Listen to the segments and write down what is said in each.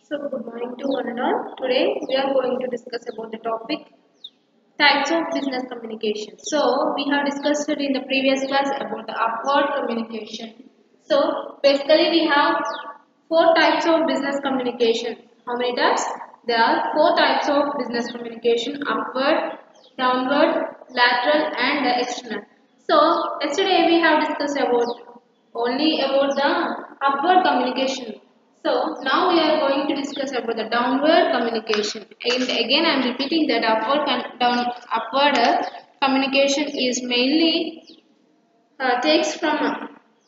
So good morning to one and all. Today we are going to discuss about the topic types of business communication. So we have discussed it in the previous class about the upward communication. So basically we have four types of business communication. How many types? There are four types of business communication: upward, downward, lateral, and the external. So yesterday we have discussed about only about the upward communication. So now we are going to discuss about the downward communication. And again, I am repeating that upward con- down upward uh, communication is mainly uh, takes from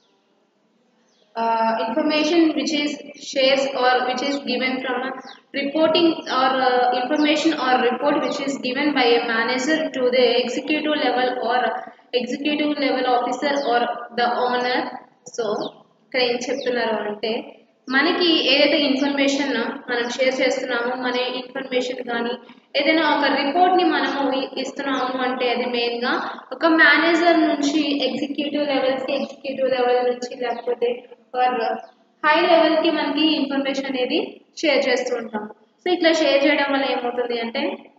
uh, information which is shares or which is given from a reporting or uh, information or report which is given by a manager to the executive level or executive level officer or the owner. So ఇక్కడ ఏం చెప్తున్నారు అంటే మనకి ఏదైతే information మనం share చేస్తున్నామో మన information కానీ ఏదైనా ఒక రిపోర్ట్ని మనము ఇ- ఇస్తున్నాము అంటే అది మెయిన్గా ఒక మేనేజర్ నుంచి ఎగ్జిక్యూటివ్ లెవెల్కి ఎగ్జిక్యూటివ్ లెవెల్ నుంచి లేకపోతే ఫర్ హై లెవెల్కి మనకి ఇన్ఫర్మేషన్ అనేది షేర్ చేస్తూ ఉంటాం సో ఇట్లా షేర్ చేయడం వల్ల ఏమవుతుంది అంటే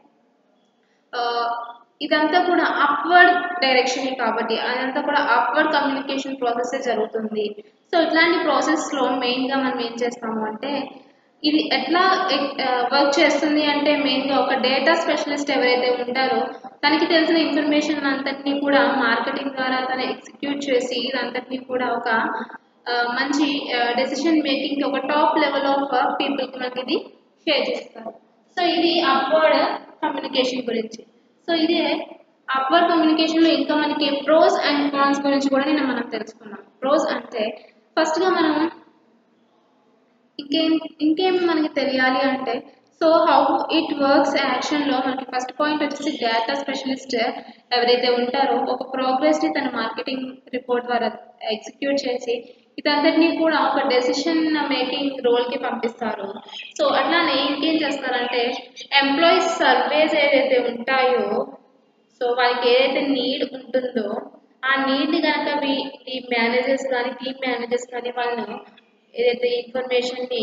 ఆ, ఇదంతా కూడా అప్వర్డ్ డైరెక్షన్ కాబట్టి అదంతా కూడా అప్వర్డ్ కమ్యూనికేషన్ ప్రాసెస్ జరుగుతుంది సో ఇట్లాంటి ప్రాసెస్లో మెయిన్గా మనం ఏం చేస్తాము అంటే ఇది ఎట్లా వర్క్ చేస్తుంది అంటే మెయిన్గా ఒక డేటా స్పెషలిస్ట్ ఎవరైతే ఉంటారో తనకి తెలిసిన ఇన్ఫర్మేషన్ అంతటినీ కూడా మార్కెటింగ్ ద్వారా తను ఎగ్జిక్యూట్ చేసి ఇదంతటినీ కూడా ఒక ఆ, మంచి డెసిషన్ మేకింగ్ ఒక టాప్ లెవెల్ ఆఫ్ పీపుల్కి మనకి ఇది షేర్ చేస్తారు సో ఇది అప్వర్డ్ కమ్యూనికేషన్ గురించి సో ఇదే అప్వర్డ్ కమ్యూనికేషన్లో ఇంకా మనకి ప్రోస్ అండ్ కాన్స్ గురించి కూడా నేను మనం తెలుసుకున్నాం ప్రోస్ అంటే ఫస్ట్గా మనం ఇంకేం ఇంకేం మనకి తెలియాలి అంటే సో హౌ ఇట్ వర్క్స్ యాక్షన్లో మనకి ఫస్ట్ పాయింట్ వచ్చేసి డేటా స్పెషలిస్ట్ ఎవరైతే ఉంటారో ఒక ప్రోగ్రెస్ని తన మార్కెటింగ్ రిపోర్ట్ ద్వారా ఎగ్జిక్యూట్ చేసి ఇదంతటినీ కూడా ఒక డెసిషన్ మేకింగ్ రోల్కి పంపిస్తారు సో అట్లానే ఇంకేం చేస్తారంటే ఎంప్లాయీస్ సర్వేస్ ఏదైతే ఉంటాయో సో వాళ్ళకి ఏదైతే నీడ్ ఉంటుందో ఆ నీడ్ని కనుక ఈ మేనేజర్స్ కానీ టీమ్ మేనేజర్స్ కానీ వాళ్ళు ఏదైతే ఇన్ఫర్మేషన్ని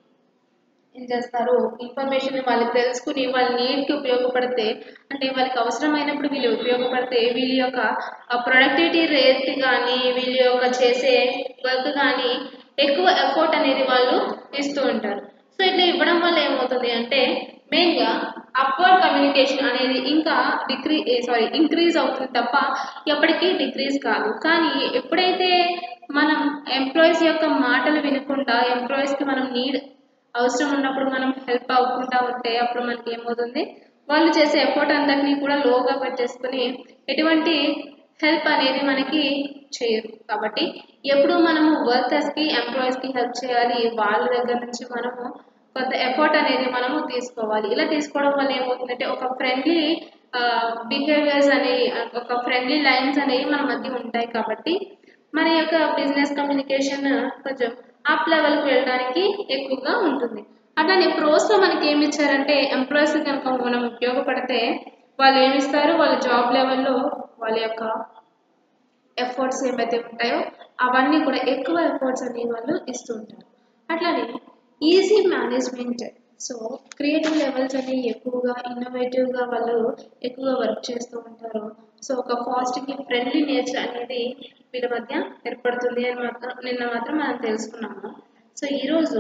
ఏం చేస్తారు ఇన్ఫర్మేషన్ వాళ్ళకి తెలుసుకుని వాళ్ళ నీడ్కి ఉపయోగపడితే అంటే వాళ్ళకి అవసరమైనప్పుడు వీళ్ళు ఉపయోగపడితే వీళ్ళ యొక్క ప్రొడక్టివిటీ రేట్ కానీ వీళ్ళ యొక్క చేసే వర్క్ కానీ ఎక్కువ ఎఫర్ట్ అనేది వాళ్ళు ఇస్తూ ఉంటారు సో ఇట్లా ఇవ్వడం వల్ల ఏమవుతుంది అంటే మెయిన్గా అప్వర్డ్ కమ్యూనికేషన్ అనేది ఇంకా డిక్రీ సారీ ఇంక్రీజ్ అవుతుంది తప్ప ఎప్పటికీ డిక్రీజ్ కాదు కానీ ఎప్పుడైతే మనం ఎంప్లాయీస్ యొక్క మాటలు వినకుండా ఎంప్లాయీస్కి మనం నీడ్ అవసరం ఉన్నప్పుడు మనం హెల్ప్ అవ్వకుండా ఉంటే అప్పుడు మనకి ఏమవుతుంది వాళ్ళు చేసే ఎఫర్ట్ అందరినీ కూడా లోగా పెట్టేసుకుని ఎటువంటి హెల్ప్ అనేది మనకి చేయరు కాబట్టి ఎప్పుడు మనము వర్కర్స్కి ఎంప్లాయీస్కి హెల్ప్ చేయాలి వాళ్ళ దగ్గర నుంచి మనము కొంత ఎఫర్ట్ అనేది మనము తీసుకోవాలి ఇలా తీసుకోవడం వల్ల ఏమవుతుందంటే ఒక ఫ్రెండ్లీ బిహేవియర్స్ అనేవి ఒక ఫ్రెండ్లీ లైన్స్ అనేవి మన మధ్య ఉంటాయి కాబట్టి మన యొక్క బిజినెస్ కమ్యూనికేషన్ కొంచెం అప్ లెవెల్కి వెళ్ళడానికి ఎక్కువగా ఉంటుంది అట్లానే ప్రోస్లో మనకి ఏమి ఇచ్చారంటే ఎంప్లాయీస్ కనుక మనం ఉపయోగపడితే వాళ్ళు ఏమి ఇస్తారు వాళ్ళ జాబ్ లెవెల్లో వాళ్ళ యొక్క ఎఫర్ట్స్ ఏమైతే ఉంటాయో అవన్నీ కూడా ఎక్కువ ఎఫర్ట్స్ అనేవి వాళ్ళు ఇస్తూ ఉంటారు అట్లానే easy management so creative levels అనేవి ఎక్కువగా ఇన్నోవేటివ్గా వాళ్ళు ఎక్కువగా వర్క్ చేస్తూ ఉంటారు సో ఒక ఫాస్ట్కి ఫ్రెండ్లీ నేచర్ అనేది వీళ్ళ మధ్య ఏర్పడుతుంది అని మాత్రం నిన్న మాత్రం మనం తెలుసుకున్నాము సో ఈరోజు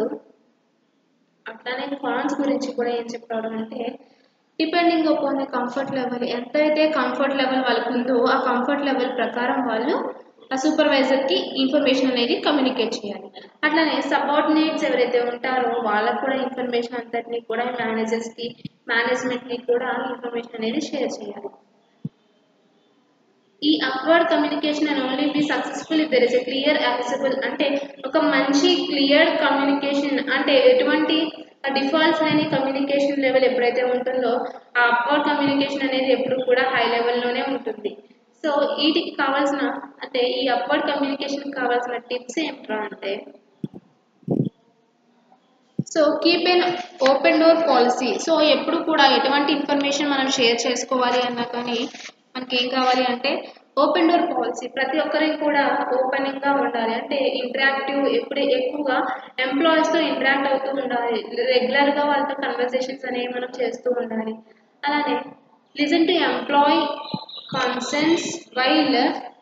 అట్లానే కాన్స్ గురించి కూడా ఏం చెప్పడం అంటే depending upon the comfort level ఎంతైతే కంఫర్ట్ లెవెల్ వాళ్ళకు ఉందో ఆ కంఫర్ట్ లెవెల్ ప్రకారం వాళ్ళు ఆ సూపర్వైజర్కి ఇన్ఫర్మేషన్ అనేది కమ్యూనికేట్ చేయాలి అట్లానే సబార్డినేట్స్ ఎవరైతే ఉంటారో వాళ్ళకు కూడా ఇన్ఫర్మేషన్ అంతటినీ కూడా మేనేజర్స్కి మేనేజ్మెంట్కి కూడా ఇన్ఫర్మేషన్ అనేది షేర్ చేయాలి ఈ upward communication and only be successful if there is a clear accessible అంటే ఒక మంచి క్లియర్ కమ్యూనికేషన్ అంటే ఎటువంటి డిఫాల్ట్స్ లేని కమ్యూనికేషన్ లెవెల్ ఎప్పుడైతే ఉంటుందో ఆ అప్వర్డ్ కమ్యూనికేషన్ అనేది ఎప్పుడు కూడా హై లెవెల్లోనే ఉంటుంది సో వీటికి కావాల్సిన అంటే ఈ అప్వర్డ్ కమ్యూనికేషన్ కావాల్సిన టిప్స్ ఏమిట్రా అంటే so keep an open door policy so ఎప్పుడు కూడా ఎటువంటి ఇన్ఫర్మేషన్ మనం షేర్ చేసుకోవాలి అన్నా కానీ మనకి ఏం కావాలి అంటే ఓపెన్ డోర్ పాలసీ ప్రతి ఒక్కరికి కూడా ఓపెనింగ్ గా ఉండాలి అంటే ఇంటరాక్టివ్ ఎప్పుడు ఎక్కువగా ఎంప్లాయీస్ తో ఇంటరాక్ట్ అవుతూ ఉండాలి రెగ్యులర్ గా వాళ్ళతో కన్వర్సేషన్స్ అనేవి మనం చేస్తూ ఉండాలి అలానే listen to employee concerns while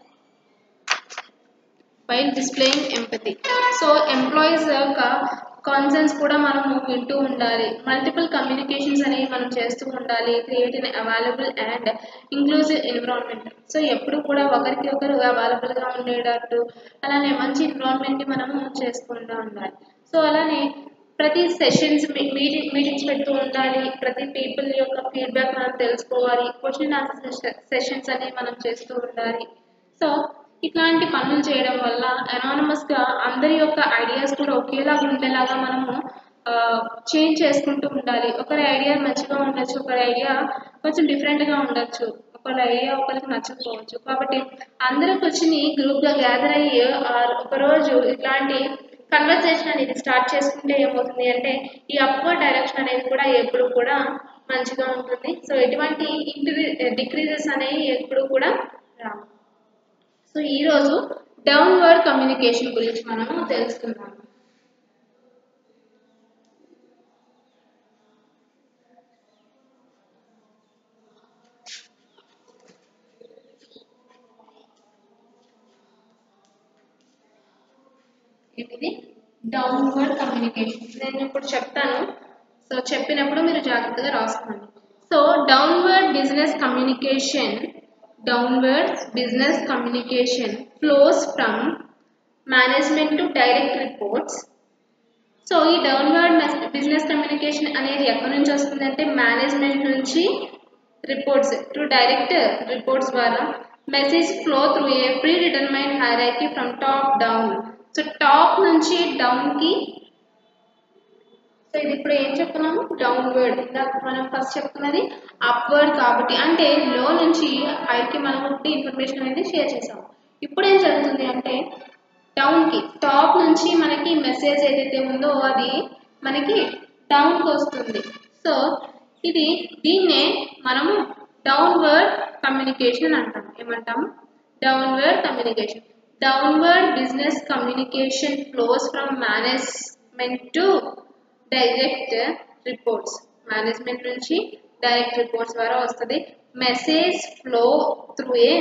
while displaying empathy so employees యొక్క కాన్సెన్స్ కూడా మనము వింటూ ఉండాలి మల్టిపుల్ కమ్యూనికేషన్స్ అనేవి మనం చేస్తూ ఉండాలి create in available and inclusive environment so ఎప్పుడు కూడా ఒకరికి ఒకరు అవైలబుల్గా ఉండేటట్టు అలానే మంచి ఎన్విరాన్మెంట్ని మనము చేసుకుంటూ ఉండాలి సో అలానే ప్రతి సెషన్స్ మీటింగ్ మీటింగ్స్ పెడుతూ ఉండాలి ప్రతి పీపుల్ యొక్క ఫీడ్బ్యాక్ మనం తెలుసుకోవాలి క్వశ్చన్ ఆన్సర్ సెషన్స్ అనేవి మనం చేస్తూ ఉండాలి సో ఇట్లాంటి పనులు చేయడం వల్ల అనానమస్ గా అందరి యొక్క ఐడియాస్ కూడా ఒకేలాగా ఉండేలాగా మనము చేంజ్ చేసుకుంటూ ఉండాలి ఒకరి ఐడియా మంచిగా ఉండొచ్చు ఒకరి ఐడియా కొంచెం డిఫరెంట్ గా ఉండొచ్చు ఒకరి ఐడియా ఒకరికి నచ్చకపోవచ్చు కాబట్టి అందరూ కూర్చుని గ్రూప్ గా గ్యాదర్ అయ్యి ఒకరోజు ఇట్లాంటి కన్వర్సేషన్ అనేది స్టార్ట్ చేసుకుంటే ఏమవుతుంది అంటే ఈ అప్వర్డ్ డైరెక్షన్ అనేది కూడా ఎప్పుడు కూడా మంచిగా ఉంటుంది సో ఎటువంటి ఇంక్రీ డిక్రీజెస్ అనేవి ఎప్పుడు కూడా రావు సో ఈరోజు డౌన్వర్డ్ కమ్యూనికేషన్ గురించి మనము తెలుసుకుందాం ఇది డౌన్వర్డ్ కమ్యూనికేషన్ నేను ఇప్పుడు చెప్తాను సో చెప్పినప్పుడు మీరు జాగ్రత్తగా రాసుకోండి so downward business communication downward business communication flows from management to direct reports so ఈ డౌన్వర్డ్ బిజినెస్ కమ్యూనికేషన్ అనేది ఎక్కడి నుంచి వస్తుందంటే మేనేజ్మెంట్ నుంచి రిపోర్ట్స్ టు డైరెక్ట్ రిపోర్ట్స్ ద్వారా message flow through a predetermine hierarchy from top down so top నుంచి డౌన్కి so ఇది ఇప్పుడు ఏం చెప్తున్నాము డౌన్వర్డ్ ఇందాక మనం ఫస్ట్ చెప్తున్నది అప్వర్డ్ కాబట్టి అంటే లో నుంచి హైకి మనం ఇన్ఫర్మేషన్ అనేది షేర్ చేసాము ఇప్పుడు ఏం జరుగుతుంది అంటే డౌన్కి టాప్ నుంచి మనకి మెసేజ్ ఏదైతే ఉందో అది మనకి డౌన్కి వస్తుంది సో ఇది దీన్నే మనము డౌన్వర్డ్ కమ్యూనికేషన్ అంటాం ఏమంటాము downward communication downward business communication flows from management to direct reports management నుంచి డైరెక్ట్ రిపోర్ట్స్ ద్వారా వస్తుంది message flow through a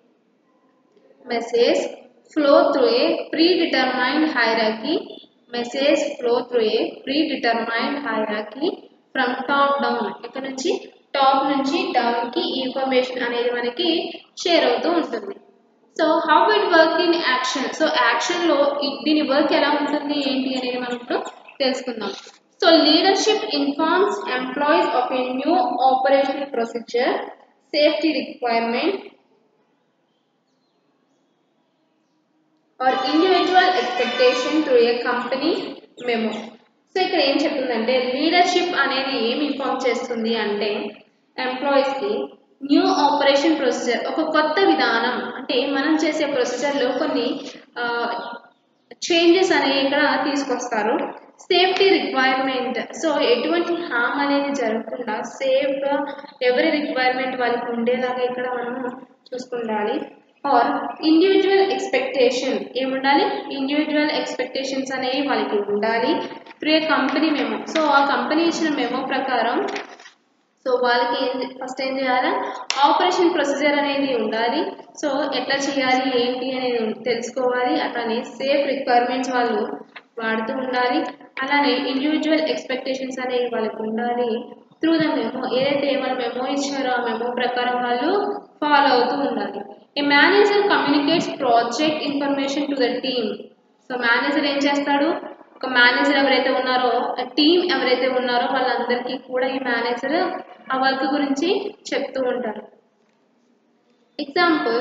message flow through a predetermined hierarchy message flow through a predetermined hierarchy from top down ఇక్కడ నుంచి top నుంచి డౌన్కి information అనేది మనకి share అవుతూ ఉంటుంది so how it work in action so యాక్షన్లో దీని work ఎలా ఉంటుంది ఏంటి అనేది మనం ఇప్పుడు తెలుసుకుందాం so leadership informs employees of a new operational procedure safety requirement or individual expectation through a company memo so ఇక్కడ ఏం చెప్తుందంటే లీడర్షిప్ అనేది ఏం ఇన్ఫార్మ్ చేస్తుంది అంటే ఎంప్లాయీస్కి న్యూ ఆపరేషన్ ప్రొసీజర్ ఒక కొత్త విధానం అంటే మనం చేసే ప్రొసీజర్లో కొన్ని చేంజెస్ అనేవి ఇక్కడ తీసుకొస్తారు సేఫ్టీ రిక్వైర్మెంట్ సో ఎటువంటి హామ్ అనేది జరగకుండా సేఫ్గా ఎవరి రిక్వైర్మెంట్ వాళ్ళకి ఉండేలాగా ఇక్కడ మనము చూసుకుండాలి ఆర్ ఇండివిజువల్ ఎక్స్పెక్టేషన్ ఏముండాలి ఇండివిజువల్ ఎక్స్పెక్టేషన్స్ అనేవి వాళ్ళకి ఉండాలి through a company memo so ఆ కంపెనీ ఇచ్చిన మెమో ప్రకారం సో వాళ్ళకి ఏం ఫస్ట్ ఏం చేయాలి ఆపరేషన్ ప్రొసీజర్ అనేది ఉండాలి సో ఎట్లా చేయాలి ఏంటి అనేది తెలుసుకోవాలి అట్లానే సేఫ్ రిక్వైర్మెంట్స్ వాళ్ళు వాడుతూ ఉండాలి అలానే ఇండివిజువల్ ఎక్స్పెక్టేషన్స్ అనేవి వాళ్ళకి ఉండాలి త్రూ ద మెమో ఏదైతే మన మెమో ఇచ్చారో ఆ మెమో ప్రకారం వాళ్ళు ఫాలో అవుతూ ఉండాలి a manager communicates project information to the team so manager ఏం చేస్తాడు ఒక మేనేజర్ ఎవరైతే ఉన్నారో టీం ఎవరైతే ఉన్నారో వాళ్ళందరికీ కూడా ఈ మేనేజర్ ఆ వర్క్ గురించి చెప్తూ ఉంటారు example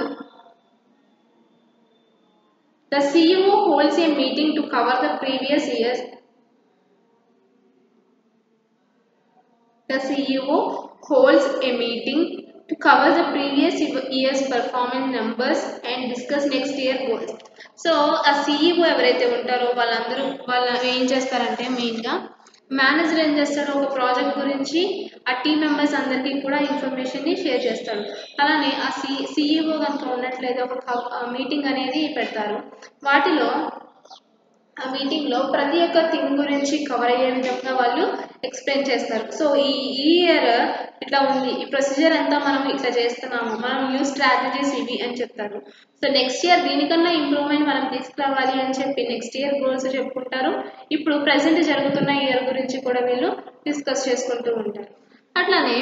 the CEO holds a meeting to cover the previous years the CEO holds a meeting to cover the previous year's performance numbers and discuss next year goals so ఆ CEO ఎవరైతే ఉంటారో వాళ్ళందరూ వాళ్ళ ఏం చేస్తారంటే మెయిన్గా మేనేజర్ ఏం చేస్తాడు ఒక ప్రాజెక్ట్ గురించి ఆ టీం మెంబర్స్ అందరికీ కూడా ఇన్ఫర్మేషన్ని షేర్ చేస్తాడు అలానే ఆ సి సిఇఓ కనుక ఉన్నట్లయితే ఒక మీటింగ్ అనేది పెడతారు వాటిలో ఆ మీటింగ్లో ప్రతి ఒక్క థింగ్ గురించి కవర్ అయ్యే విధంగా వాళ్ళు ఎక్స్ప్లెయిన్ చేస్తారు సో ఈ ఈ ఇయర్ ఇట్లా ఉంది ఈ ప్రొసీజర్ అంతా మనం ఇట్లా చేస్తున్నాము మనం యూస్ స్ట్రాటజీస్ ఇవి అని చెప్తారు సో నెక్స్ట్ ఇయర్ దీనికన్నా ఇంప్రూవ్మెంట్ మనం తీసుకురావాలి అని చెప్పి నెక్స్ట్ ఇయర్ గోల్స్ చెప్పుకుంటారు ఇప్పుడు ప్రజెంట్ జరుగుతున్న ఇయర్ గురించి కూడా వీళ్ళు డిస్కస్ చేసుకుంటూ ఉంటారు అట్లానే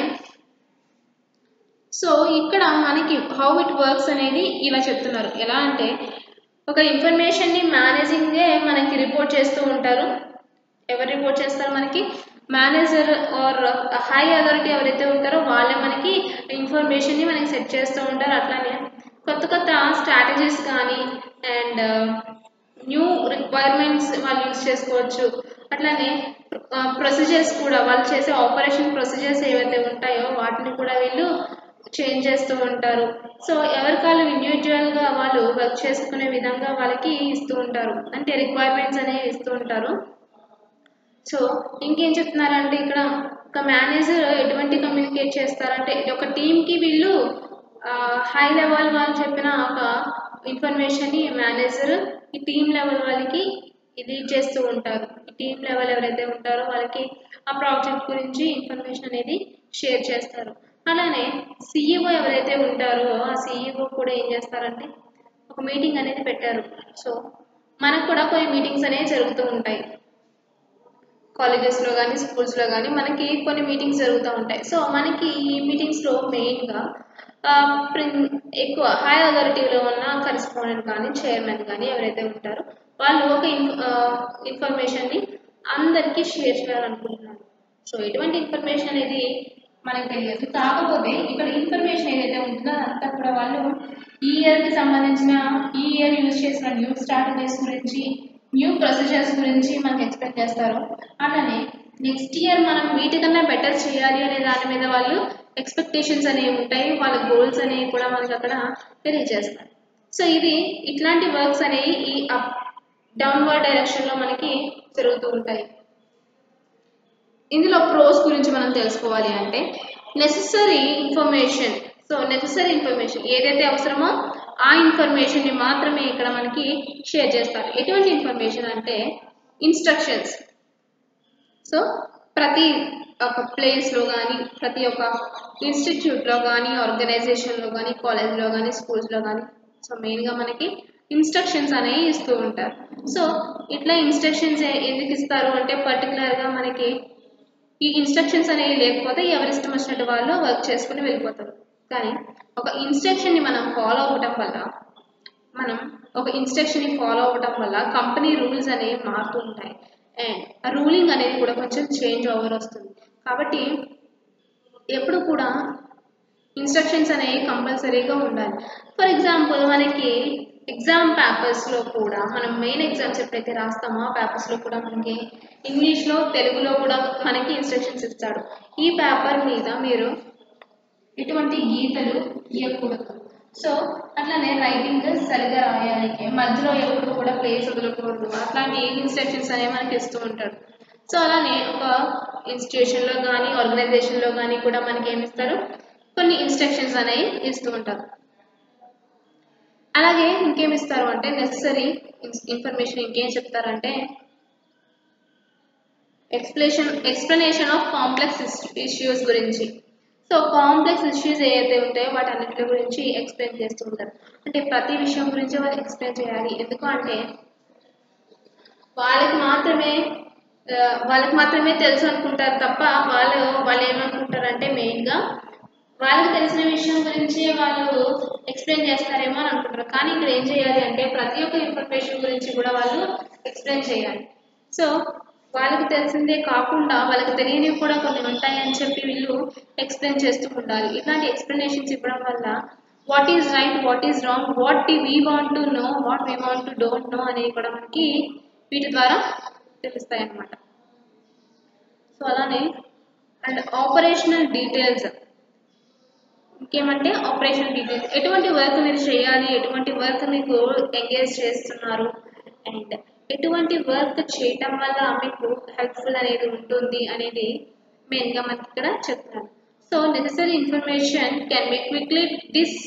సో ఇక్కడ మనకి హౌ ఇట్ వర్క్స్ అనేది ఇలా చెప్తున్నారు ఎలా అంటే ఒక ఇన్ఫర్మేషన్ని మేనేజింగే మనకి రిపోర్ట్ చేస్తూ ఉంటారు ఎవరు రిపోర్ట్ చేస్తారు మనకి మేనేజర్ ఆర్ హై అథారిటీ ఎవరైతే ఉంటారో వాళ్ళే మనకి ఇన్ఫర్మేషన్ని మనకి సెట్ చేస్తూ ఉంటారు అట్లానే కొత్త కొత్త స్ట్రాటజీస్ కానీ అండ్ న్యూ రిక్వైర్మెంట్స్ వాళ్ళు యూజ్ చేసుకోవచ్చు అట్లానే ప్రొసీజర్స్ కూడా వాళ్ళు చేసే ఆపరేషన్ ప్రొసీజర్స్ ఏవైతే ఉంటాయో వాటిని కూడా వీళ్ళు చేంజ్ చేస్తూ ఉంటారు సో ఎవరికాళ్ళు ఇండివిజువల్గా వాళ్ళు వర్క్ చేసుకునే విధంగా వాళ్ళకి ఇస్తూ ఉంటారు అంటే రిక్వైర్మెంట్స్ అనేవి ఇస్తూ ఉంటారు సో ఇంకేం చెప్తున్నారంటే ఇక్కడ ఒక మేనేజర్ ఎటువంటి కమ్యూనికేట్ చేస్తారంటే ఒక టీంకి వీళ్ళు హై లెవెల్ వాళ్ళు చెప్పిన ఒక ఇన్ఫర్మేషన్ని మేనేజర్ ఈ టీం లెవెల్ వాళ్ళకి ఇది చేస్తూ ఉంటారు ఈ టీం లెవెల్ ఎవరైతే ఉంటారో వాళ్ళకి ఆ ప్రాజెక్ట్ గురించి ఇన్ఫర్మేషన్ అనేది షేర్ చేస్తారు అలానే సిఇఓ ఎవరైతే ఉంటారో ఆ సిఇఓ కూడా ఏం చేస్తారంటే ఒక మీటింగ్ అనేది పెట్టారు సో మనకు కూడా కొన్ని మీటింగ్స్ అనేవి జరుగుతూ ఉంటాయి కాలేజెస్లో కానీ స్కూల్స్లో కానీ మనకి కొన్ని మీటింగ్స్ జరుగుతూ ఉంటాయి సో మనకి ఈ మీటింగ్స్లో మెయిన్గా ఎక్కువ హై అథారిటీలో ఉన్న కరెస్పాండెంట్ కానీ చైర్మన్ కానీ ఎవరైతే ఉంటారో వాళ్ళు ఒక ఇన్ఫర్మేషన్ని అందరికీ షేర్ చేయాలనుకుంటున్నారు సో ఎటువంటి ఇన్ఫర్మేషన్ అనేది మనకు తెలియదు కాకపోతే ఇక్కడ ఇన్ఫర్మేషన్ ఏదైతే ఉంటుందో అదంతా కూడా వాళ్ళు ఈ ఇయర్కి సంబంధించిన ఈ ఇయర్ యూజ్ చేసిన న్యూ స్ట్రాటజీస్ గురించి న్యూ ప్రొసీజర్స్ గురించి మనకి ఎక్స్ప్లెయిన్ చేస్తారు అలానే నెక్స్ట్ ఇయర్ మనం వీటికన్నా బెటర్ చేయాలి అనే దాని మీద వాళ్ళు ఎక్స్పెక్టేషన్స్ అనేవి ఉంటాయి వాళ్ళ గోల్స్ అనేవి కూడా మనకి అక్కడ తెలియజేస్తారు సో ఇది ఇట్లాంటి వర్క్స్ అనేవి ఈ అప్ డౌన్వర్డ్ డైరెక్షన్లో మనకి జరుగుతూ ఉంటాయి ఇందులో ప్రోస్ గురించి మనం తెలుసుకోవాలి అంటే necessary information so necessary information ఏదైతే అవసరమో ఆ ఇన్ఫర్మేషన్ని మాత్రమే ఇక్కడ మనకి షేర్ చేస్తారు ఎటువంటి ఇన్ఫర్మేషన్ అంటే ఇన్స్ట్రక్షన్స్ సో ప్రతి ఒక ప్లేస్లో కానీ ప్రతి ఒక్క ఇన్స్టిట్యూట్లో కానీ ఆర్గనైజేషన్లో కానీ కాలేజ్లో కానీ స్కూల్స్లో కానీ సో మెయిన్గా మనకి ఇన్స్ట్రక్షన్స్ అనేవి ఇస్తూ ఉంటారు సో ఇట్లా ఇన్స్ట్రక్షన్స్ ఎందుకు ఇస్తారు అంటే పర్టికులర్గా మనకి ఈ ఇన్స్ట్రక్షన్స్ అనేవి లేకపోతే ఎవరి ఇష్టం వచ్చినట్టు వాళ్ళు వర్క్ చేసుకుని వెళ్ళిపోతారు కానీ ఒక ఇన్స్ట్రక్షన్ని మనం ఫాలో అవ్వటం వల్ల మనం ఒక ఇన్స్ట్రక్షన్ని ఫాలో అవ్వటం వల్ల కంపెనీ రూల్స్ అనేవి మారుతూ ఉంటాయి అండ్ ఆ రూలింగ్ అనేది కూడా కొంచెం చేంజ్ ఓవర్ వస్తుంది కాబట్టి ఎప్పుడు కూడా ఇన్స్ట్రక్షన్స్ అనేవి కంపల్సరీగా ఉండాలి ఫర్ ఎగ్జాంపుల్ మనకి ఎగ్జామ్ పేపర్స్లో కూడా మనం మెయిన్ ఎగ్జామ్స్ ఎప్పుడైతే రాస్తామో ఆ పేపర్స్లో కూడా మనకి ఇంగ్లీష్లో తెలుగులో కూడా మనకి ఇన్స్ట్రక్షన్స్ ఇస్తాడు ఈ పేపర్ మీద మీరు ఎటువంటి గీతలు గీయకూడదు సో అట్లానే రైటింగ్ సరిగా రాయాలి మధ్యలో ఎప్పుడు కూడా ప్లేస్ వదలకూడదు అట్లాంటి ఇన్స్ట్రక్షన్స్ అనేవి మనకి ఇస్తూ ఉంటాడు సో అలానే ఒక ఇన్స్టిట్యూషన్లో కానీ ఆర్గనైజేషన్లో కానీ కూడా మనకి ఏమి ఇస్తారు కొన్ని ఇన్స్ట్రక్షన్స్ అనేవి ఇస్తూ ఉంటారు అలాగే ఇంకేం ఇస్తారు అంటే నెససరీ ఇన్ఫర్మేషన్ ఇంకేం చెప్తారంటే explanation explanation of complex issues గురించి సో కాంప్లెక్స్ ఇష్యూస్ ఏవైతే ఉంటాయో వాటి అన్నిటి గురించి ఎక్స్ప్లెయిన్ చేస్తూ ఉంటారు అంటే ప్రతి విషయం గురించి వాళ్ళు ఎక్స్ప్లెయిన్ చేయాలి ఎందుకు అంటే వాళ్ళకి మాత్రమే వాళ్ళకి మాత్రమే తెలుసు అనుకుంటారు తప్ప వాళ్ళు వాళ్ళు ఏమనుకుంటారంటే మెయిన్గా వాళ్ళకి తెలిసిన విషయం గురించి వాళ్ళు ఎక్స్ప్లెయిన్ చేస్తారేమో అని అనుకుంటారు కానీ ఇక్కడ ఏం చేయాలి అంటే ప్రతి ఒక్క ఇన్ఫర్మేషన్ గురించి కూడా వాళ్ళు ఎక్స్ప్లెయిన్ చేయాలి సో వాళ్ళకి తెలిసిందే కాకుండా వాళ్ళకి తెలియనివి కూడా కొన్ని ఉంటాయని చెప్పి వీళ్ళు ఎక్స్ప్లెయిన్ చేస్తూ ఉండాలి ఇట్లాంటి ఎక్స్ప్లెనేషన్స్ ఇవ్వడం వల్ల what is right what is wrong what we want to know what we want to don't know అనేవి కూడా మనకి వీటి ద్వారా తెలుస్తాయి అన్నమాట సో అలానే అండ్ ఆపరేషనల్ డీటెయిల్స్ ఇంకేమంటే ఆపరేషన్ డీటెయిల్స్ ఎటువంటి వర్క్ మీరు చేయాలి ఎటువంటి వర్క్ మీకు ఎంగేజ్ చేస్తున్నారు అండ్ ఎటువంటి వర్క్ చేయటం వల్ల మీకు హెల్ప్ఫుల్ అనేది ఉంటుంది అనేది మెయిన్గా మనకి ఇక్కడ చెప్తాను so necessary information can be quickly 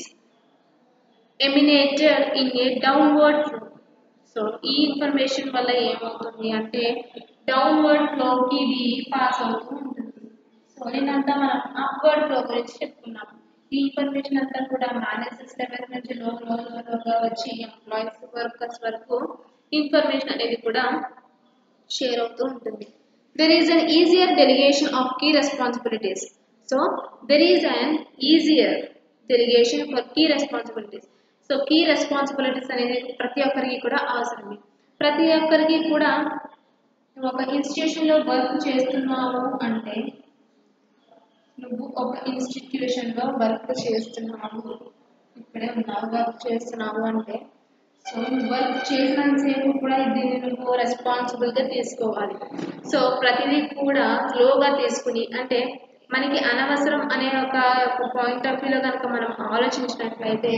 disseminated in a downward flow so ఈ ఇన్ఫర్మేషన్ వల్ల ఏమవుతుంది అంటే డౌన్వర్డ్ ఫ్లోకి ఇది పాస్ అవుతూ ఉంటుంది సో నేనంతా మనం అప్వర్డ్ ఫ్లో గురించి చెప్పుకున్నాం ఈ ఇన్ఫర్మేషన్ అంతా కూడా మేనేజర్స్ లెవెల్ నుంచి లో లో లోగా వచ్చి ఎంప్లాయీస్ వర్కర్స్ వరకు ఇన్ఫర్మేషన్ అనేది కూడా షేర్ అవుతూ ఉంటుంది there is an easier delegation of key responsibilities so there is an easier delegation for key responsibilities so key responsibilities అనేది ప్రతి ఒక్కరికి కూడా అవసరమే ప్రతి ఒక్కరికి కూడా ఒక ఇన్స్టిట్యూషన్లో వర్క్ చేస్తున్నావు అంటే నువ్వు ఒక ఇన్స్టిట్యూషన్లో వర్క్ చేస్తున్నావు ఇక్కడే ఉన్నావు వర్క్ చేస్తున్నావు అంటే సో నువ్వు వర్క్ చేసినంతసేపు కూడా దీన్ని నువ్వు రెస్పాన్సిబుల్గా తీసుకోవాలి సో ప్రతిదీ కూడా స్లోగా తీసుకుని అంటే మనకి అనవసరం అనే ఒక పాయింట్ ఆఫ్ వ్యూలో కనుక మనం ఆలోచించినట్లయితే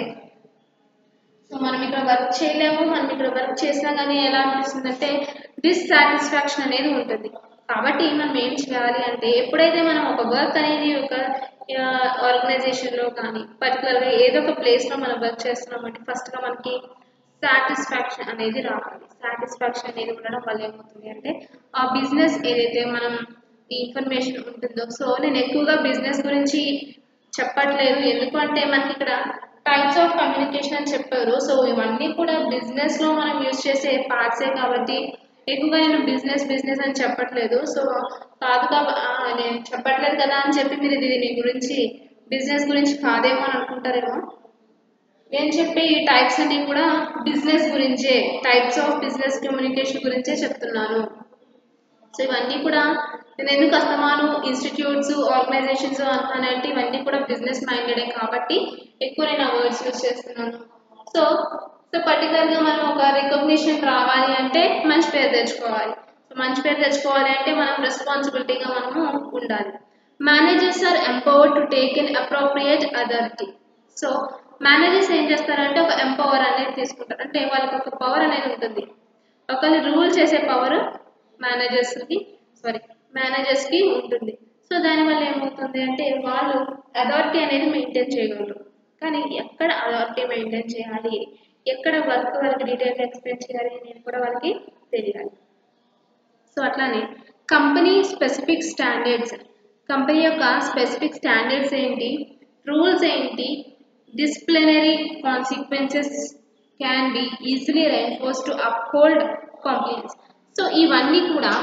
సో మనం ఇక్కడ వర్క్ చేయలేము మనం ఇక్కడ వర్క్ చేసినా కానీ ఎలా అనిపిస్తుందంటే డిస్సాటిస్ఫాక్షన్ అనేది ఉంటుంది కాబట్టి మనం ఏం చేయాలి అంటే ఎప్పుడైతే మనం ఒక వర్క్ అనేది ఒక ఆర్గనైజేషన్లో కానీ పర్టికులర్గా ఏదో ఒక ప్లేస్లో మనం వర్క్ చేస్తున్నామంటే ఫస్ట్గా మనకి సాటిస్ఫాక్షన్ అనేది రావాలి సాటిస్ఫాక్షన్ అనేది ఉండడం వల్ల ఏమవుతుంది అంటే ఆ బిజినెస్ ఏదైతే మనం ఈ ఇన్ఫర్మేషన్ ఉంటుందో సో నేను ఎక్కువగా బిజినెస్ గురించి చెప్పట్లేదు ఎందుకంటే మనకి ఇక్కడ టైప్స్ ఆఫ్ కమ్యూనికేషన్ అని చెప్పారు సో ఇవన్నీ కూడా బిజినెస్లో మనం యూజ్ చేసే పార్ట్సే కాబట్టి ఎక్కువగా నేను బిజినెస్ బిజినెస్ అని చెప్పట్లేదు సో కాదు కాబ- ఆ, నేను చెప్పట్లేదు కదా అని చెప్పి మీరు ఇది దీని గురించి బిజినెస్ గురించి కాదేమో అని అనుకుంటారేమో నేను చెప్పే ఈ టైప్స్ అన్ని కూడా బిజినెస్ గురించే టైప్స్ ఆఫ్ బిజినెస్ కమ్యూనికేషన్ గురించే చెప్తున్నాను సో ఇవన్నీ కూడా నేను ఎందుకు వస్తామాను ఇన్స్టిట్యూట్స్ ఆర్గనైజేషన్స్ అంటానంటే ఇవన్నీ కూడా బిజినెస్ మైండెడే కాబట్టి ఎక్కువ నేను ఆ వర్డ్స్ యూస్ చేస్తున్నాను సో సో పర్టికులర్గా మనం ఒక రికగ్నిషన్ రావాలి అంటే మంచి పేరు తెచ్చుకోవాలి సో మంచి పేరు తెచ్చుకోవాలి అంటే మనం రెస్పాన్సిబిలిటీగా మనము ఉండాలి managers are empowered to take an appropriate authority so managers ఏం చేస్తారంటే ఒక ఎంపవర్ అనేది తీసుకుంటారు అంటే వాళ్ళకి ఒక పవర్ అనేది ఉంటుంది ఒకరిని రూల్ చేసే పవర్ మేనేజర్స్కి సారీ మేనేజర్స్కి ఉంటుంది సో దానివల్ల ఏమవుతుంది అంటే వాళ్ళు అథారిటీ అనేది మెయింటైన్ చేయగలరు కానీ ఎక్కడ అథారిటీ మెయింటైన్ చేయాలి ఎక్కడ వర్క్ వాళ్ళకి డీటెయిల్గా ఎక్స్ప్లెయిన్ చేయాలి అనేది కూడా వాళ్ళకి తెలియాలి సో అట్లానే కంపెనీ స్పెసిఫిక్ స్టాండర్డ్స్ కంపెనీ యొక్క స్పెసిఫిక్ స్టాండర్డ్స్ ఏంటి రూల్స్ ఏంటి disciplinary consequences can be easily enforce to uphold complaints so ఇవన్నీ కూడా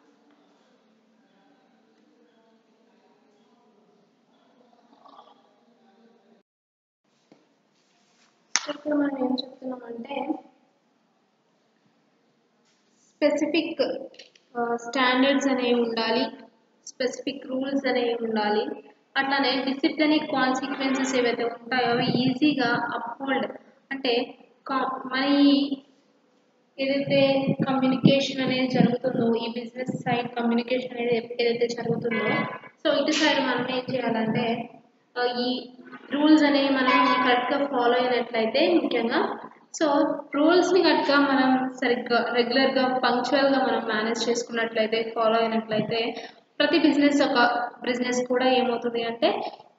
ఇప్పుడు మనం ఏం చెప్తున్నామంటే స్పెసిఫిక్ స్టాండర్డ్స్ అనేవి ఉండాలి స్పెసిఫిక్ రూల్స్ అనేవి ఉండాలి అట్లానే డిసిప్లినరీ కాన్సిక్వెన్సెస్ ఏవైతే ఉంటాయో అవి ఈజీగా అప్హోల్డ్ అంటే కా- మన ఈ ఏదైతే కమ్యూనికేషన్ అనేది జరుగుతుందో ఈ బిజినెస్ సైడ్ కమ్యూనికేషన్ అనేది ఏదైతే జరుగుతుందో సో ఇటు సైడ్ మనం ఏం చేయాలంటే ఆ, ఈ రూల్స్ అనేవి మనం కరెక్ట్గా ఫాలో అయినట్లయితే ముఖ్యంగా సో రూల్స్ని కరెక్ట్గా మనం సరిగ్గా రెగ్యులర్గా పంక్చువల్గా మనం మేనేజ్ చేసుకున్నట్లయితే ఫాలో అయినట్లయితే ప్రతి బిజినెస్ ఒక బిజినెస్ కూడా ఏమవుతుంది అంటే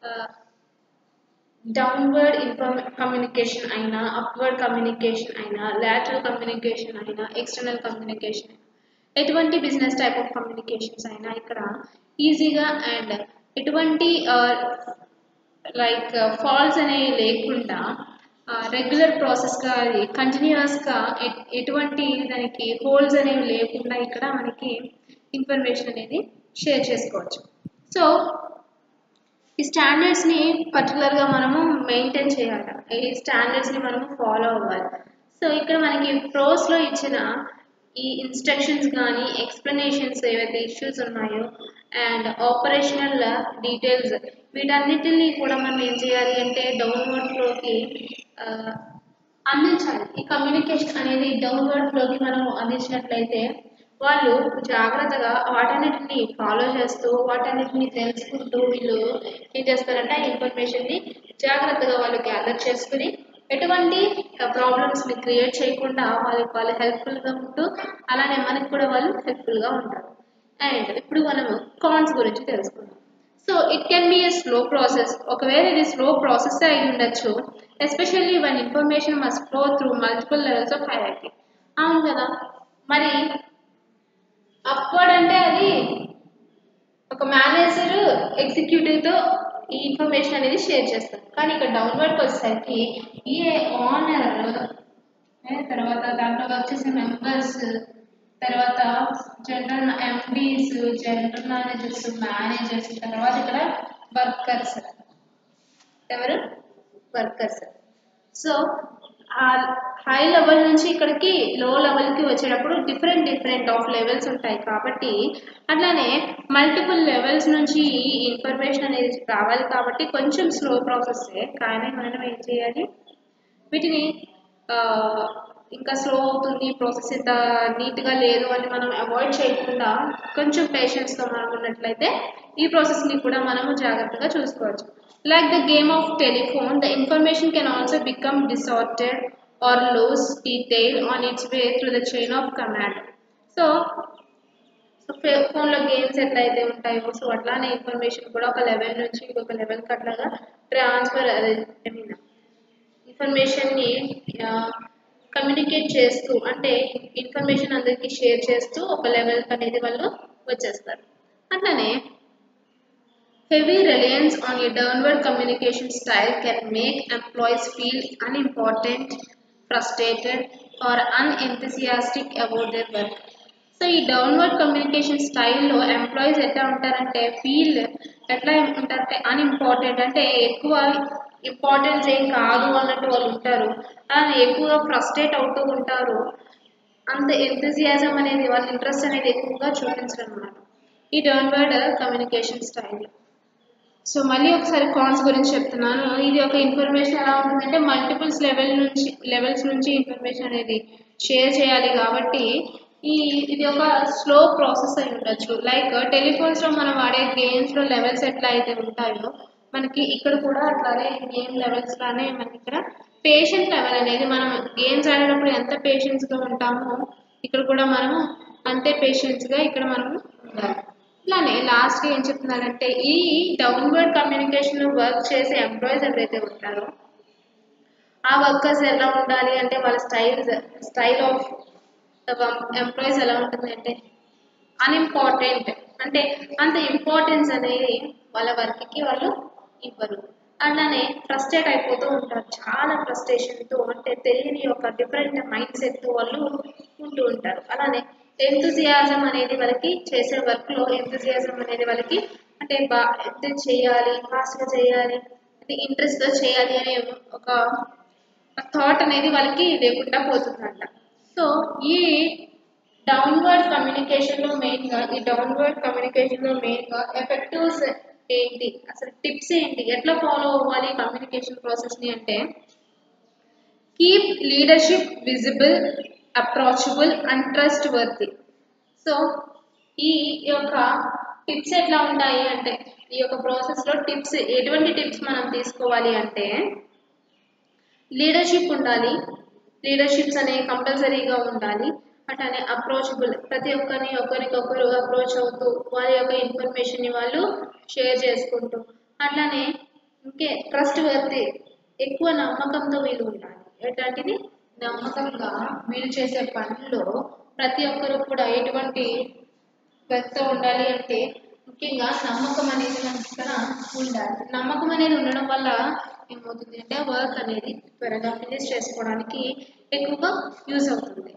డౌన్వర్డ్ ఇన్ఫర్మ కమ్యూనికేషన్ అయినా అప్వర్డ్ కమ్యూనికేషన్ అయినా లాటరల్ కమ్యూనికేషన్ అయినా ఎక్స్టర్నల్ కమ్యూనికేషన్ అయినా ఎటువంటి బిజినెస్ టైప్ ఆఫ్ కమ్యూనికేషన్స్ అయినా ఇక్కడ ఈజీగా అండ్ ఎటువంటి లైక్ ఫాల్స్ అనేవి లేకుండా రెగ్యులర్ ప్రాసెస్గా అది కంటిన్యూస్గా ఎటువంటి దానికి హోల్స్ అనేవి లేకుండా ఇక్కడ మనకి ఇన్ఫర్మేషన్ అనేది షేర్ చేసుకోవచ్చు సో ఈ స్టాండర్డ్స్ని పర్టికులర్గా మనము మెయింటైన్ చేయాలి ఈ స్టాండర్డ్స్ని మనము ఫాలో అవ్వాలి సో ఇక్కడ మనకి ప్రోస్లో ఇచ్చిన ఈ ఇన్స్ట్రక్షన్స్ కానీ ఎక్స్ప్లెనేషన్స్ ఏవైతే ఇష్యూస్ ఉన్నాయో అండ్ ఆపరేషనల్ డీటెయిల్స్ వీటన్నిటిని కూడా మనం ఏం చేయాలి అంటే డౌన్వర్డ్ ఫ్లోకి అందించాలి ఈ కమ్యూనికేషన్ అనేది డౌన్వర్డ్ ఫ్లోకి మనం అందించినట్లయితే వాళ్ళు జాగ్రత్తగా వాటన్నిటిని ఫాలో చేస్తూ వాటన్నిటిని తెలుసుకుంటూ వీళ్ళు ఏం చేస్తారంటే ఆ ఇన్ఫర్మేషన్ని జాగ్రత్తగా వాళ్ళు గ్యాదర్ చేసుకుని ఎటువంటి ప్రాబ్లమ్స్ని క్రియేట్ చేయకుండా వాళ్ళకి వాళ్ళు హెల్ప్ఫుల్గా ఉంటూ అలానే మనకి కూడా వాళ్ళు హెల్ప్ఫుల్గా ఉంటారు అండ్ ఇప్పుడు మనము కాన్స్ గురించి తెలుసుకుందాం so it can be a slow process ఒకవేళ ఇది స్లో ప్రాసెస్ అయి ఉండొచ్చు especially when information must flow through multiple levels of hierarchy అవును కదా మరి అప్వర్డ్ అంటే అది ఒక మేనేజర్ ఎగ్జిక్యూటివ్తో ఈ ఇన్ఫర్మేషన్ అనేది షేర్ చేస్తారు కానీ ఇక్కడ డౌన్వర్డ్కి వచ్చేసరికి ఏ ఆనర్ తర్వాత దాంట్లో వచ్చేసి మెంబర్స్ తర్వాత general MDs general managers managers తర్వాత ఇక్కడ వర్కర్స్ ఎవరు వర్కర్స్ సో ఆ హై లెవెల్ నుంచి ఇక్కడికి లో లెవెల్కి వచ్చేటప్పుడు డిఫరెంట్ డిఫరెంట్ ఆఫ్ లెవెల్స్ ఉంటాయి కాబట్టి అట్లానే మల్టిపుల్ లెవెల్స్ నుంచి ఈ ఇన్ఫర్మేషన్ అనేది రావాలి కాబట్టి కొంచెం స్లో ప్రాసెస్సే కానీ మనం ఏం చేయాలి వీటిని ఇంకా స్లో అవుతుంది ప్రాసెస్ ఇంత నీట్గా లేదు అని మనం అవాయిడ్ చేయకుండా కొంచెం పేషెన్స్తో మనం ఉన్నట్లయితే ఈ ప్రాసెస్ని కూడా మనము జాగ్రత్తగా చూసుకోవచ్చు like the game of telephone the information can also become distorted or lose detail on its way through the chain of command so so ఫోన్లో గేమ్స్ ఎట్లయితే ఉంటాయో సో అట్లానే ఇన్ఫర్మేషన్ కూడా ఒక లెవెల్ నుంచి ఇంకొక లెవెల్కి అట్లాగా ట్రాన్స్ఫర్ అదే ఐ మీన్ ఇన్ఫర్మేషన్ని కమ్యూనికేట్ చేస్తూ అంటే ఇన్ఫర్మేషన్ అందరికీ షేర్ చేస్తూ ఒక లెవెల్కి అనేది వాళ్ళు వచ్చేస్తారు అట్లనే heavy reliance on a downward communication style can make employees feel unimportant frustrated or unenthusiastic about their work so ఈ డౌన్వర్డ్ కమ్యూనికేషన్ స్టైల్లో ఎంప్లాయీస్ ఎట్లా ఉంటారంటే ఫీల్ ఎట్లా ఉంటారంటే అన్ఇంపార్టెంట్ అంటే ఎక్కువ ఇంపార్టెన్స్ ఏం కాదు అన్నట్టు వాళ్ళు ఉంటారు అలానే ఎక్కువగా ఫ్రస్ట్రేట్ అవుతూ ఉంటారు అంత ఎంతజియాజం అనేది వాళ్ళ ఇంట్రెస్ట్ అనేది ఎక్కువగా చూపించడం అన్నమాట ఈ డౌన్వర్డ్ కమ్యూనికేషన్ స్టైల్ సో మళ్ళీ ఒకసారి కాన్స్ గురించి చెప్తున్నాను ఇది ఒక ఇన్ఫర్మేషన్ ఎలా ఉంటుందంటే మల్టిపుల్స్ లెవెల్ నుంచి లెవెల్స్ నుంచి ఇన్ఫర్మేషన్ అనేది షేర్ చేయాలి కాబట్టి ఈ ఇది ఒక స్లో ప్రాసెస్ అయి ఉండొచ్చు లైక్ టెలిఫోన్స్లో మనం వాడే గేమ్స్లో లెవెల్స్ ఎట్లా అయితే ఉంటాయో మనకి ఇక్కడ కూడా అట్లానే గేమ్ లెవెల్స్ లానే మనకి ఇక్కడ పేషెంట్ లెవెల్ అనేది మనం గేమ్స్ ఆడేటప్పుడు ఎంత పేషెన్స్గా ఉంటామో ఇక్కడ కూడా మనము అంతే పేషెన్స్గా ఇక్కడ మనము ఉండాలి ఇట్లానే లాస్ట్గా ఏం చెప్తున్నారంటే ఈ డౌన్వర్డ్ కమ్యూనికేషన్ వర్క్ చేసే ఎంప్లాయీస్ ఎవరైతే ఉంటారో ఆ వర్కర్స్ ఎలా ఉండాలి అంటే వాళ్ళ స్టైల్ స్టైల్ ఆఫ్ ఎంప్లాయీస్ ఎలా ఉంటుంది అంటే అన్ఇంపార్టెంట్ అంటే అంత ఇంపార్టెన్స్ అనేది వాళ్ళ వర్క్కి వాళ్ళు ఇవ్వరు అట్లానే ఫ్రస్ట్రేట్ అయిపోతూ ఉంటారు చాలా ఫ్రస్ట్రేషన్తో అంటే తెలియని ఒక డిఫరెంట్ మైండ్ సెట్తో వాళ్ళు ఉంటూ ఉంటారు అలానే ఎంతుజియాజం అనేది వాళ్ళకి చేసే వర్క్లో ఎంతుజియాజం అనేది వాళ్ళకి అంటే బా ఎంత చేయాలి ఫాస్ట్గా చేయాలి అంటే ఇంట్రెస్ట్గా చేయాలి అనే ఒక థాట్ అనేది వాళ్ళకి లేకుండా పోతుందంట సో ఈ డౌన్వర్డ్ కమ్యూనికేషన్లో మెయిన్గా ఈ డౌన్వర్డ్ కమ్యూనికేషన్లో మెయిన్గా ఎఫెక్టివ్స్ ఏంటి అసలు టిప్స్ ఏంటి ఎట్లా ఫాలో అవ్వాలి కమ్యూనికేషన్ ప్రాసెస్ని అంటే keep leadership visible approachable and trustworthy so ఈ యొక్క టిప్స్ ఎట్లా ఉంటాయి అంటే ఈ యొక్క ప్రాసెస్లో టిప్స్ ఎటువంటి టిప్స్ మనం తీసుకోవాలి అంటే లీడర్షిప్ ఉండాలి లీడర్షిప్స్ అనేవి కంపల్సరీగా ఉండాలి అట్లానే అప్రోచబుల్ ప్రతి ఒక్కరిని ఒకరికొకరు అప్రోచ్ అవుతూ వాళ్ళ యొక్క ఇన్ఫర్మేషన్ని వాళ్ళు షేర్ చేసుకుంటూ అట్లానే ఇంకే ట్రస్ట్ వర్తి ఎక్కువ నమ్మకంతో వీళ్ళు ఉండాలి ఎట్లాంటిది నమ్మకంగా వీళ్ళు చేసే పనుల్లో ప్రతి ఒక్కరు కూడా ఎటువంటి వ్యక్తితో ఉండాలి అంటే ముఖ్యంగా నమ్మకం అనేది మనకి ఇక్కడ ఉండాలి నమ్మకం అనేది ఉండడం వల్ల ఏమవుతుంది అంటే వర్క్ అనేది త్వరగా ఫినిష్ చేసుకోవడానికి ఎక్కువగా యూజ్ అవుతుంది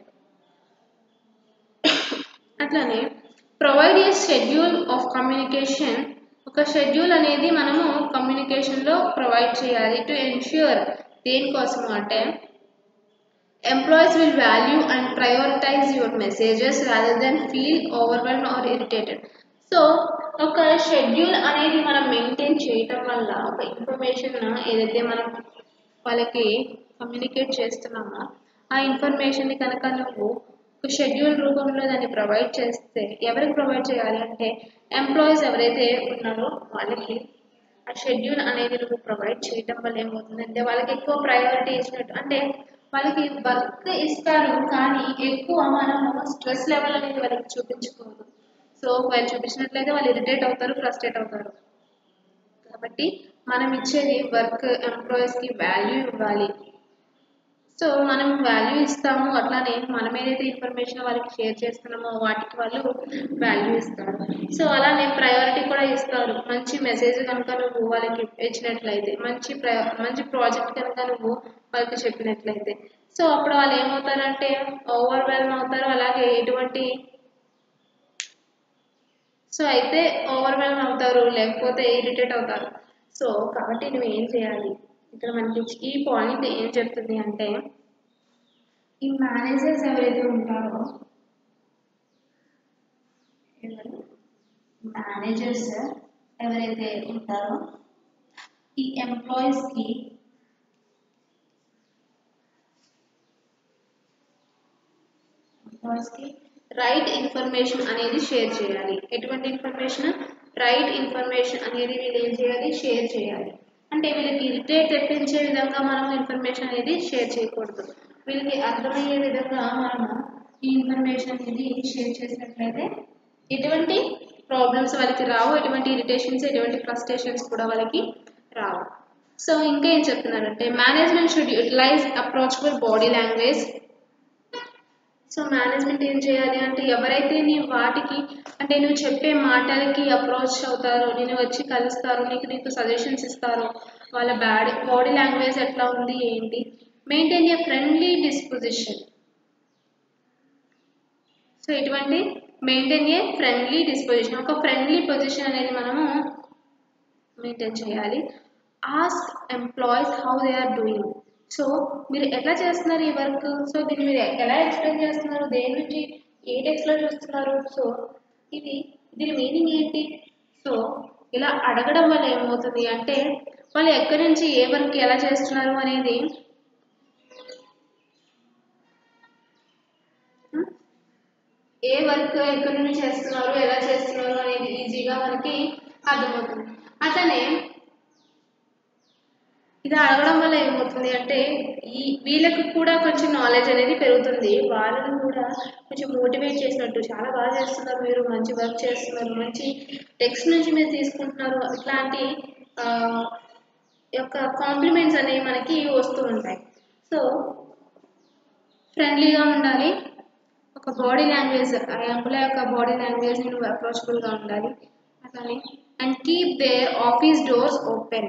అట్లానే provide a schedule of communication ఒక షెడ్యూల్ అనేది మనము కమ్యూనికేషన్లో ప్రొవైడ్ చేయాలి టు ఎన్ష్యూర్ దేనికోసం అంటే employees will value and prioritise your messages rather than feel overwhelm or irritated so ఒక షెడ్యూల్ అనేది మనం మెయింటైన్ చేయటం వల్ల ఒక ఇన్ఫర్మేషన్ ఏదైతే మనం వాళ్ళకి కమ్యూనికేట్ చేస్తున్నామో ఆ ఇన్ఫర్మేషన్ని కనుక నువ్వు ఒక షెడ్యూల్ రూపంలో దాన్ని ప్రొవైడ్ చేస్తే ఎవరికి ప్రొవైడ్ చేయాలి అంటే ఎంప్లాయీస్ ఎవరైతే ఉన్నారో వాళ్ళకి ఆ షెడ్యూల్ అనేది నువ్వు ప్రొవైడ్ చేయటం వల్ల ఏమవుతుందంటే వాళ్ళకి ఎక్కువ ప్రయారిటీ ఇచ్చినట్టు అంటే వాళ్ళకి వర్క్ ఇస్తారు కానీ ఎక్కువ మనము స్ట్రెస్ లెవెల్ అనేది వాళ్ళకి చూపించుకోదు సో వాళ్ళు చూపించినట్లయితే వాళ్ళు ఇరిటేట్ అవుతారు ఫ్రస్ట్రేట్ అవుతారు కాబట్టి మనం ఇచ్చేది వర్క్ ఎంప్లాయీస్కి వాల్యూ ఇవ్వాలి సో మనం వాల్యూ ఇస్తాము అట్లానే మనం ఏదైతే ఇన్ఫర్మేషన్ వాళ్ళకి షేర్ చేస్తున్నామో వాటికి వాళ్ళు వాల్యూ ఇస్తారు సో అలానే ప్రయారిటీ కూడా ఇస్తారు మంచి మెసేజ్ కనుక నువ్వు వాళ్ళకి ఇచ్చినట్లయితే మంచి ప్ర మంచి ప్రాజెక్ట్ కనుక నువ్వు వాళ్ళకి చెప్పినట్లయితే సో అప్పుడు వాళ్ళు ఏమవుతారంటే ఓవర్వెల్మ్ అవుతారు అలాగే ఎటువంటి సో అయితే ఓవర్వెల్మ్ అవుతారు లేకపోతే ఇరిటేట్ అవుతారు సో కాబట్టి నువ్వు ఏం చేయాలి ఇక్కడ మనకి ఈ పాయింట్ ఏం చెప్తుంది అంటే ఈ మేనేజర్స్ ఎవరైతే ఉంటారో మేనేజర్స్ ఎవరైతే ఉంటారో ఈ ఎంప్లాయీస్కి ఎంప్లాయీస్కి రైట్ ఇన్ఫర్మేషన్ అనేది షేర్ చేయాలి ఎటువంటి ఇన్ఫర్మేషన్ రైట్ ఇన్ఫర్మేషన్ అనేది వీళ్ళు ఏం చేయాలి షేర్ చేయాలి అంటే వీళ్ళకి ఇరిటేట్ తెప్పించే విధంగా మనం ఇన్ఫర్మేషన్ అనేది షేర్ చేయకూడదు వీళ్ళకి అర్థమయ్యే విధంగా మనము ఈ ఇన్ఫర్మేషన్ అనేది షేర్ చేసినట్లయితే ఎటువంటి ప్రాబ్లమ్స్ వాళ్ళకి రావు ఎటువంటి ఇరిటేషన్స్ ఎటువంటి ఫ్రస్ట్రేషన్స్ కూడా వాళ్ళకి రావు సో ఇంకా ఏం చెప్తున్నారంటే management should utilise approachable body language so management ఏం చేయాలి అంటే ఎవరైతే నీ వాటికి అంటే నువ్వు చెప్పే మాటలకి అప్రోచ్ అవుతారో నేను వచ్చి కలుస్తారో నీకు నీకు సజెషన్స్ ఇస్తారో వాళ్ళ బాడీ బాడీ లాంగ్వేజ్ ఎట్లా ఉంది ఏంటి maintain a friendly disposition so ఇటువంటి మెయింటైన్ ఏ ఫ్రెండ్లీ డిస్పోజిషన్ ఒక ఫ్రెండ్లీ పొజిషన్ అనేది మనము మెయింటైన్ చేయాలి ask employees how they are doing so మీరు ఎట్లా చేస్తున్నారు ఈ వర్క్ సో దీన్ని మీరు ఎలా ఎక్స్ప్లెయిన్ చేస్తున్నారు దేని నుంచి ఏ టెక్స్ట్లో చూస్తున్నారు సో ఇది దీని మీనింగ్ ఏంటి సో ఇలా అడగడం వల్ల ఏమవుతుంది అంటే వాళ్ళు ఎక్కడి నుంచి ఏ వర్క్ ఎలా చేస్తున్నారు అనేది ఏ వర్క్ ఎక్కడి నుంచి చేస్తున్నారు ఎలా చేస్తున్నారు అనేది ఈజీగా మనకి అర్థమవుతుంది అతనే ఇది అడగడం వల్ల ఏమవుతుంది అంటే ఈ వీళ్ళకి కూడా కొంచెం నాలెడ్జ్ అనేది పెరుగుతుంది వాళ్ళని కూడా కొంచెం మోటివేట్ చేసినట్టు చాలా బాగా చేస్తున్నారు మీరు మంచి వర్క్ చేస్తున్నారు మంచి టెక్స్ట్ నుంచి మీరు తీసుకుంటున్నారు ఇట్లాంటి యొక్క కాంప్లిమెంట్స్ అనేవి మనకి వస్తూ ఉంటాయి సో ఫ్రెండ్లీగా ఉండాలి ఒక బాడీ లాంగ్వేజ్ ఆ ఎంప్లాయ్ యొక్క బాడీ లాంగ్వేజ్ నువ్వు అప్రోచబుల్గా ఉండాలి అట్లానే and keep their office doors open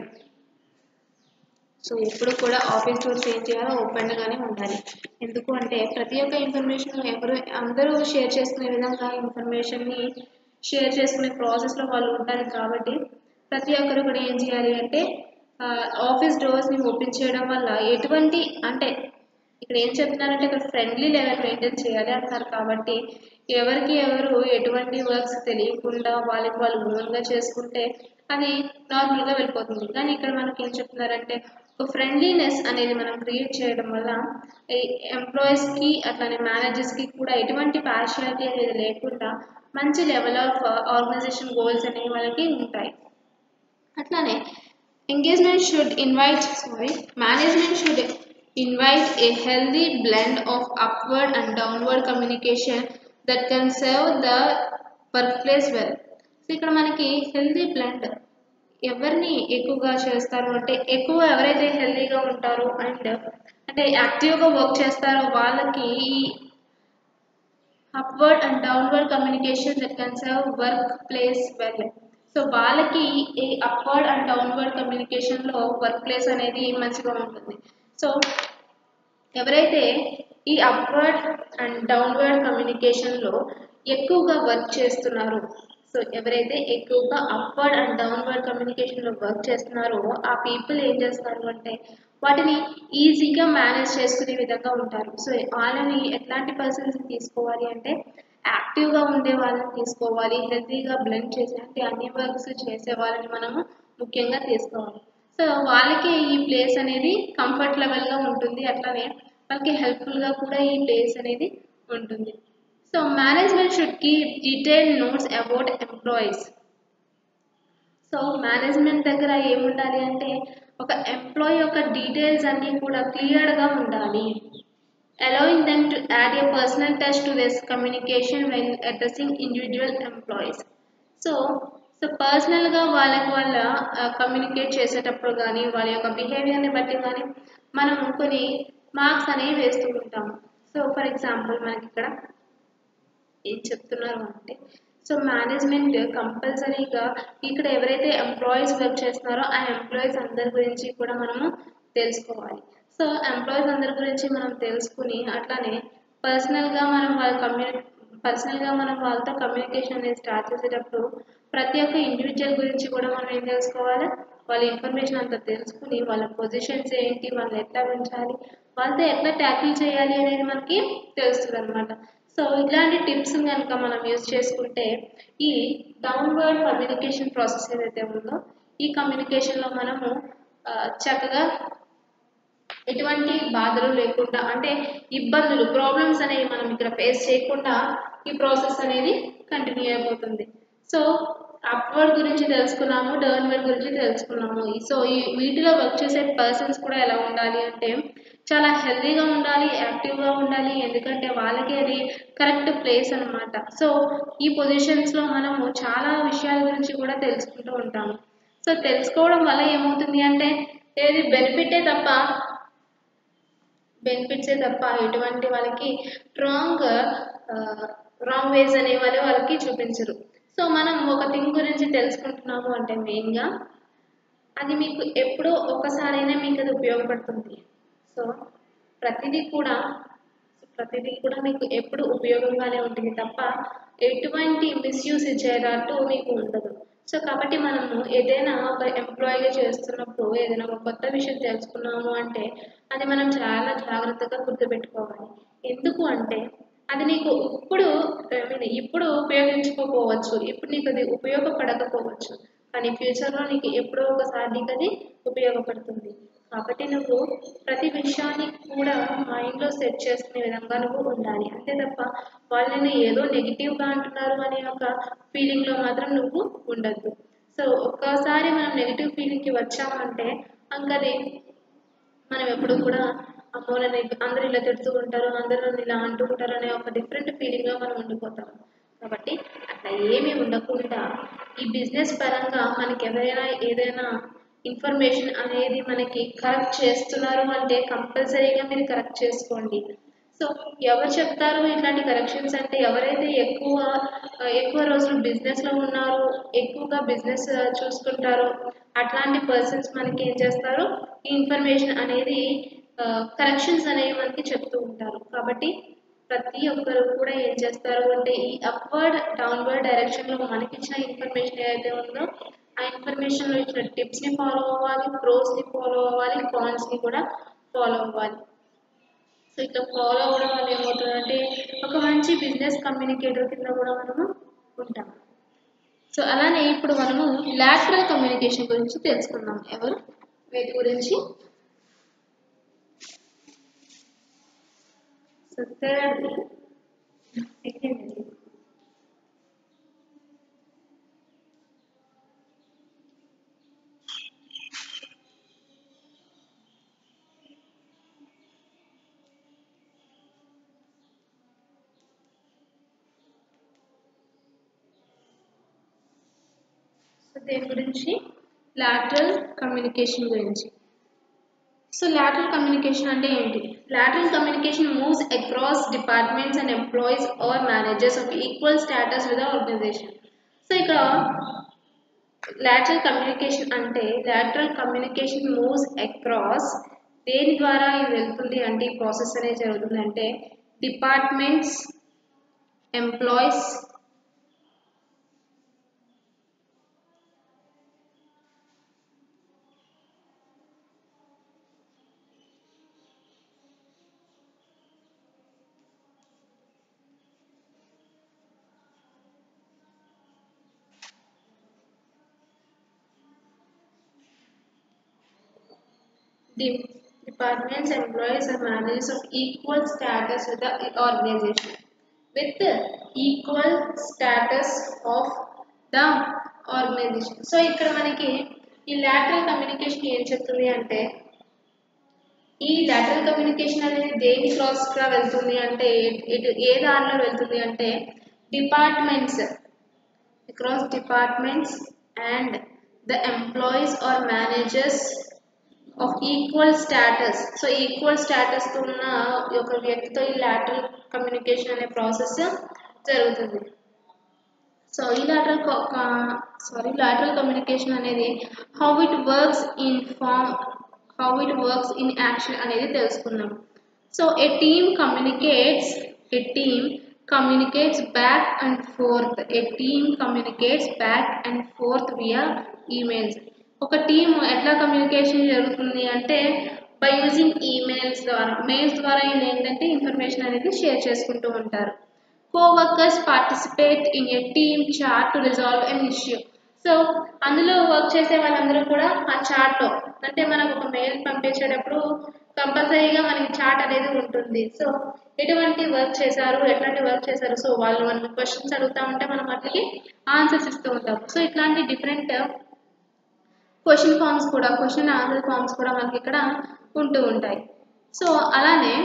so ఎప్పుడు కూడా ఆఫీస్ డోర్స్ ఏం చేయాలో ఓపెన్గానే ఉండాలి ఎందుకు అంటే ప్రతి ఒక్క ఇన్ఫర్మేషన్ ఎవరు అందరూ షేర్ చేసుకునే విధంగా ఇన్ఫర్మేషన్ని షేర్ చేసుకునే ప్రాసెస్లో వాళ్ళు ఉంటారు కాబట్టి ప్రతి ఒక్కరు కూడా ఏం చేయాలి అంటే ఆఫీస్ డోర్స్ని ఓపెన్ చేయడం వల్ల ఎటువంటి అంటే ఇక్కడ ఏం చెప్తున్నారంటే ఇక్కడ ఫ్రెండ్లీ లెవెల్ మెయింటైన్ చేయాలి అంటారు కాబట్టి ఎవరికి ఎవరు ఎటువంటి వర్క్స్ తెలియకుండా వాళ్ళకి వాళ్ళు ఓన్గా చేసుకుంటే అది నార్మల్గా వెళ్ళిపోతుంది కానీ ఇక్కడ మనకి ఏం చెప్తున్నారంటే ఒక ఫ్రెండ్లీనెస్ అనేది మనం క్రియేట్ చేయడం వల్ల ఈ ఎంప్లాయీస్కి అట్లానే మేనేజర్స్కి కూడా ఎటువంటి పార్షియాలిటీ అనేది లేకుండా మంచి లెవెల్ ఆఫ్ ఆర్గనైజేషన్ గోల్స్ అనేవి వాళ్ళకి ఉంటాయి అట్లానే engagement should invite sorry management should invite a healthy blend of upward and downward communication that can serve the workplace well. So ఇక్కడ మనకి హెల్దీ బ్లెండ్ ఎవరిని ఎక్కువగా చేస్తారు అంటే ఎక్కువ ఎవరైతే హెల్దీగా ఉంటారో అండ్ అంటే యాక్టివ్గా వర్క్ చేస్తారో వాళ్ళకి upward and downward communication that can serve workplace well so వాళ్ళకి ఈ అప్వర్డ్ అండ్ డౌన్వర్డ్ కమ్యూనికేషన్లో వర్క్ ప్లేస్ అనేది మంచిగా ఉంటుంది సో ఎవరైతే ఈ అప్వర్డ్ అండ్ డౌన్వర్డ్ కమ్యూనికేషన్లో ఎక్కువగా వర్క్ చేస్తున్నారో సో ఎవరైతే ఎక్కువగా అప్వర్డ్ అండ్ డౌన్వర్డ్ కమ్యూనికేషన్లో వర్క్ చేస్తున్నారో ఆ పీపుల్ ఏం చేస్తారు అంటే వాటిని ఈజీగా మేనేజ్ చేసుకునే విధంగా ఉంటారు సో వాళ్ళని ఎట్లాంటి పర్సన్స్ తీసుకోవాలి అంటే యాక్టివ్గా ఉండే వాళ్ళని తీసుకోవాలి హెల్తీగా బ్లెండ్ చేసి అంటే అన్ని వర్క్స్ చేసే వాళ్ళని మనము ముఖ్యంగా తీసుకోవాలి సో వాళ్ళకి ఈ ప్లేస్ అనేది కంఫర్ట్ లెవెల్గా ఉంటుంది అట్లానే వాళ్ళకి హెల్ప్ఫుల్గా కూడా ఈ ప్లేస్ అనేది ఉంటుంది so management should keep detail notes about employees so management దగ్గర ఏముండాలి అంటే ఒక ఎంప్లాయీ యొక్క డీటెయిల్స్ అన్నీ కూడా క్లియర్గా ఉండాలి allowing them to add a personal touch to this communication when addressing individual employees so so పర్సనల్గా వాళ్ళకి వాళ్ళ కమ్యూనికేట్ చేసేటప్పుడు కానీ వాళ్ళ యొక్క బిహేవియర్ని బట్టి కానీ మనం కొన్ని మార్క్స్ అనేవి వేస్తూ ఉంటాము సో ఫర్ ఎగ్జాంపుల్ మనకి ఇక్కడ ఏం చెప్తున్నారు అంటే సో మేనేజ్మెంట్ కంపల్సరీగా ఇక్కడ ఎవరైతే ఎంప్లాయీస్ వర్క్ చేస్తున్నారో ఆ ఎంప్లాయీస్ అందరి గురించి కూడా మనము తెలుసుకోవాలి సో ఎంప్లాయీస్ అందరి గురించి మనం తెలుసుకుని అట్లానే పర్సనల్గా మనం వాళ్ళ కమ్యూని పర్సనల్గా మనం వాళ్ళతో కమ్యూనికేషన్ అనేది స్టార్ట్ చేసేటప్పుడు ప్రతి ఒక్క ఇండివిజువల్ గురించి కూడా మనం ఏం తెలుసుకోవాలి వాళ్ళ ఇన్ఫర్మేషన్ అంతా తెలుసుకుని వాళ్ళ పొజిషన్స్ ఏంటి వాళ్ళని ఎట్లా పెంచాలి వాళ్ళతో ఎట్లా ట్యాకిల్ చేయాలి అనేది మనకి తెలుస్తుంది అనమాట సో ఇట్లాంటి టిప్స్ కనుక మనం యూజ్ చేసుకుంటే ఈ డౌన్వర్డ్ కమ్యూనికేషన్ ప్రాసెస్ ఏదైతే ఉందో ఈ కమ్యూనికేషన్లో మనము ఆ, చక్కగా ఎటువంటి బాధలు లేకుండా అంటే ఇబ్బందులు ప్రాబ్లమ్స్ అనేవి మనం ఇక్కడ ఫేస్ చేయకుండా ఈ ప్రాసెస్ అనేది కంటిన్యూ అయిపోతుంది సో అప్వర్డ్ గురించి తెలుసుకున్నాము డౌన్వర్డ్ గురించి తెలుసుకున్నాము సో ఈ వీటిలో వర్క్ చేసే పర్సన్స్ కూడా ఎలా ఉండాలి అంటే చాలా హెల్తీగా ఉండాలి యాక్టివ్గా ఉండాలి ఎందుకంటే వాళ్ళకి అది కరెక్ట్ ప్లేస్ అన్నమాట సో ఈ పొజిషన్స్లో మనము చాలా విషయాల గురించి కూడా తెలుసుకుంటూ ఉంటాము సో తెలుసుకోవడం వల్ల ఏమవుతుంది అంటే ఏది బెనిఫిటే తప్ప బెనిఫిట్సే తప్ప ఎటువంటి వాళ్ళకి రాంగ్ రాంగ్ వేస్ అనే వాళ్ళు వాళ్ళకి చూపించరు సో మనం ఒక థింగ్ గురించి తెలుసుకుంటున్నాము అంటే మెయిన్గా అది మీకు ఎప్పుడో ఒకసారైనా మీకు అది ఉపయోగపడుతుంది సో ప్రతిదీ కూడా ప్రతిదీ కూడా మీకు ఎప్పుడు ఉపయోగంగానే ఉంటుంది తప్ప ఎటువంటి మిస్యూజ్ ఇచ్చేటట్టు మీకు ఉండదు సో కాబట్టి మనము ఏదైనా ఒక ఎంప్లాయీగా చేస్తున్నప్పుడు ఏదైనా ఒక కొత్త విషయం తెలుసుకున్నాము అంటే అది మనం చాలా జాగ్రత్తగా గుర్తుపెట్టుకోవాలి ఎందుకు అంటే అది నీకు ఇప్పుడు ఐ మీన్ ఇప్పుడు ఉపయోగించుకోకపోవచ్చు ఇప్పుడు నీకు అది ఉపయోగపడకపోవచ్చు కానీ ఫ్యూచర్లో నీకు ఎప్పుడో ఒకసారి నీకు అది ఉపయోగపడుతుంది కాబట్టి నువ్వు ప్రతి విషయాన్ని కూడా మైండ్లో సెట్ చేసుకునే విధంగా నువ్వు ఉండాలి అంతే తప్ప వాళ్ళని ఏదో నెగిటివ్గా అంటున్నారు అనే ఒక ఫీలింగ్లో మాత్రం నువ్వు ఉండద్దు సో ఒక్కసారి మనం నెగిటివ్ ఫీలింగ్కి వచ్చామంటే అంకది మనం ఎప్పుడు కూడా అమ్మో నన్ను అందరూ ఇలా తిడుతూ ఉంటారు అందరూ నన్ను ఇలా అంటూ ఉంటారు అనే ఒక డిఫరెంట్ ఫీలింగ్లో మనం ఉండిపోతాం కాబట్టి అట్లా ఏమీ ఉండకుండా ఈ బిజినెస్ పరంగా మనకి ఎవరైనా ఏదైనా ఇన్ఫర్మేషన్ అనేది మనకి కరెక్ట్ చేస్తున్నారు అంటే కంపల్సరీగా మీరు కరెక్ట్ చేసుకోండి సో ఎవరు చెప్తారు ఇట్లాంటి కరెక్షన్స్ అంటే ఎవరైతే ఎక్కువ ఆ, ఎక్కువ రోజులు బిజినెస్లో ఉన్నారో ఎక్కువగా బిజినెస్ చూసుకుంటారో అట్లాంటి పర్సన్స్ మనకి ఏం చేస్తారు ఈ ఇన్ఫర్మేషన్ అనేది కరెక్షన్స్ అనేవి మనకి చెప్తూ ఉంటారు కాబట్టి ప్రతి ఒక్కరు కూడా ఏం చేస్తారు అంటే ఈ అప్వర్డ్ డౌన్వర్డ్ డైరెక్షన్లో మనకి ఇచ్చిన ఇన్ఫర్మేషన్ ఏదైతే ఉందో ఆ ఇన్ఫర్మేషన్లో ఇచ్చిన టిప్స్ని ఫాలో అవ్వాలి ప్రోస్ని ఫాలో అవ్వాలి కాన్స్ని కూడా ఫాలో అవ్వాలి సో ఇట్లా ఫాలో అవ్వడం వల్ల ఏమవుతుందంటే ఒక మంచి బిజినెస్ కమ్యూనికేటర్ కింద కూడా మనము ఉంటాం సో అలానే ఇప్పుడు మనము లాటరల్ కమ్యూనికేషన్ గురించి తెలుసుకుందాం ఎవరు వీటి గురించి సో థర్డ్ సెకండ్ సో దేని గురించి లాటరల్ కమ్యూనికేషన్ గురించి సో lateral కమ్యూనికేషన్ అంటే ఏంటి lateral communication moves across departments and employees or managers of equal status with organisation so ఇక్కడ lateral కమ్యూనికేషన్ అంటే lateral కమ్యూనికేషన్ మూవ్స్ అక్రాస్ దేని ద్వారా ఇది వెళ్తుంది అంటే ఈ ప్రాసెస్ అనేది జరుగుతుంది అంటే departments employees the departments, employees or managers of equal status with the organization. With the equal status of the organisation so ఇక్కడ మనకి ఈ లాటరల్ కమ్యూనికేషన్ ఏం చెప్తుంది అంటే ఈ లాటరల్ కమ్యూనికేషన్ అనేది దేని క్రాస్ గా వెళ్తుంది అంటే ఇటు ఏ దారిలో వెళ్తుంది అంటే departments across departments and the employees or managers of equal status so equal status ఉన్న ఒక వ్యక్తితో ఈ లాటరల్ కమ్యూనికేషన్ అనే ప్రాసెస్ జరుగుతుంది సో ఈ లాటరల్ సారీ లాటరల్ కమ్యూనికేషన్ అనేది how it works in form how it works in action అనేది తెలుసుకుందాం so a team communicates a team communicates back and forth a team communicates back and forth via emails ఒక team ఎట్లా communication జరుగుతుంది అంటే by using emails ద్వారా mails ద్వారా వీళ్ళు ఏంటంటే ఇన్ఫర్మేషన్ అనేది షేర్ చేసుకుంటూ ఉంటారు coworkers participate in a team chat to resolve an issue so అందులో వర్క్ చేసే వాళ్ళందరూ కూడా ఆ చార్ట్లో అంటే మనకు ఒక మెయిల్ పంపించేటప్పుడు కంపల్సరీగా మనకి చార్ట్ అనేది ఉంటుంది సో ఎటువంటి వర్క్ చేశారు ఎట్లాంటి వర్క్ చేశారు సో వాళ్ళు మనం క్వశ్చన్స్ అడుగుతూ ఉంటే మనం వాటికి ఆన్సర్స్ ఇస్తూ ఉంటాం సో ఇట్లాంటి డిఫరెంట్ క్వశ్చన్ ఫామ్స్ కూడా క్వశ్చన్ ఆన్సర్ ఫామ్స్ కూడా మనకి ఇక్కడ ఉంటూ ఉంటాయి సో అలానే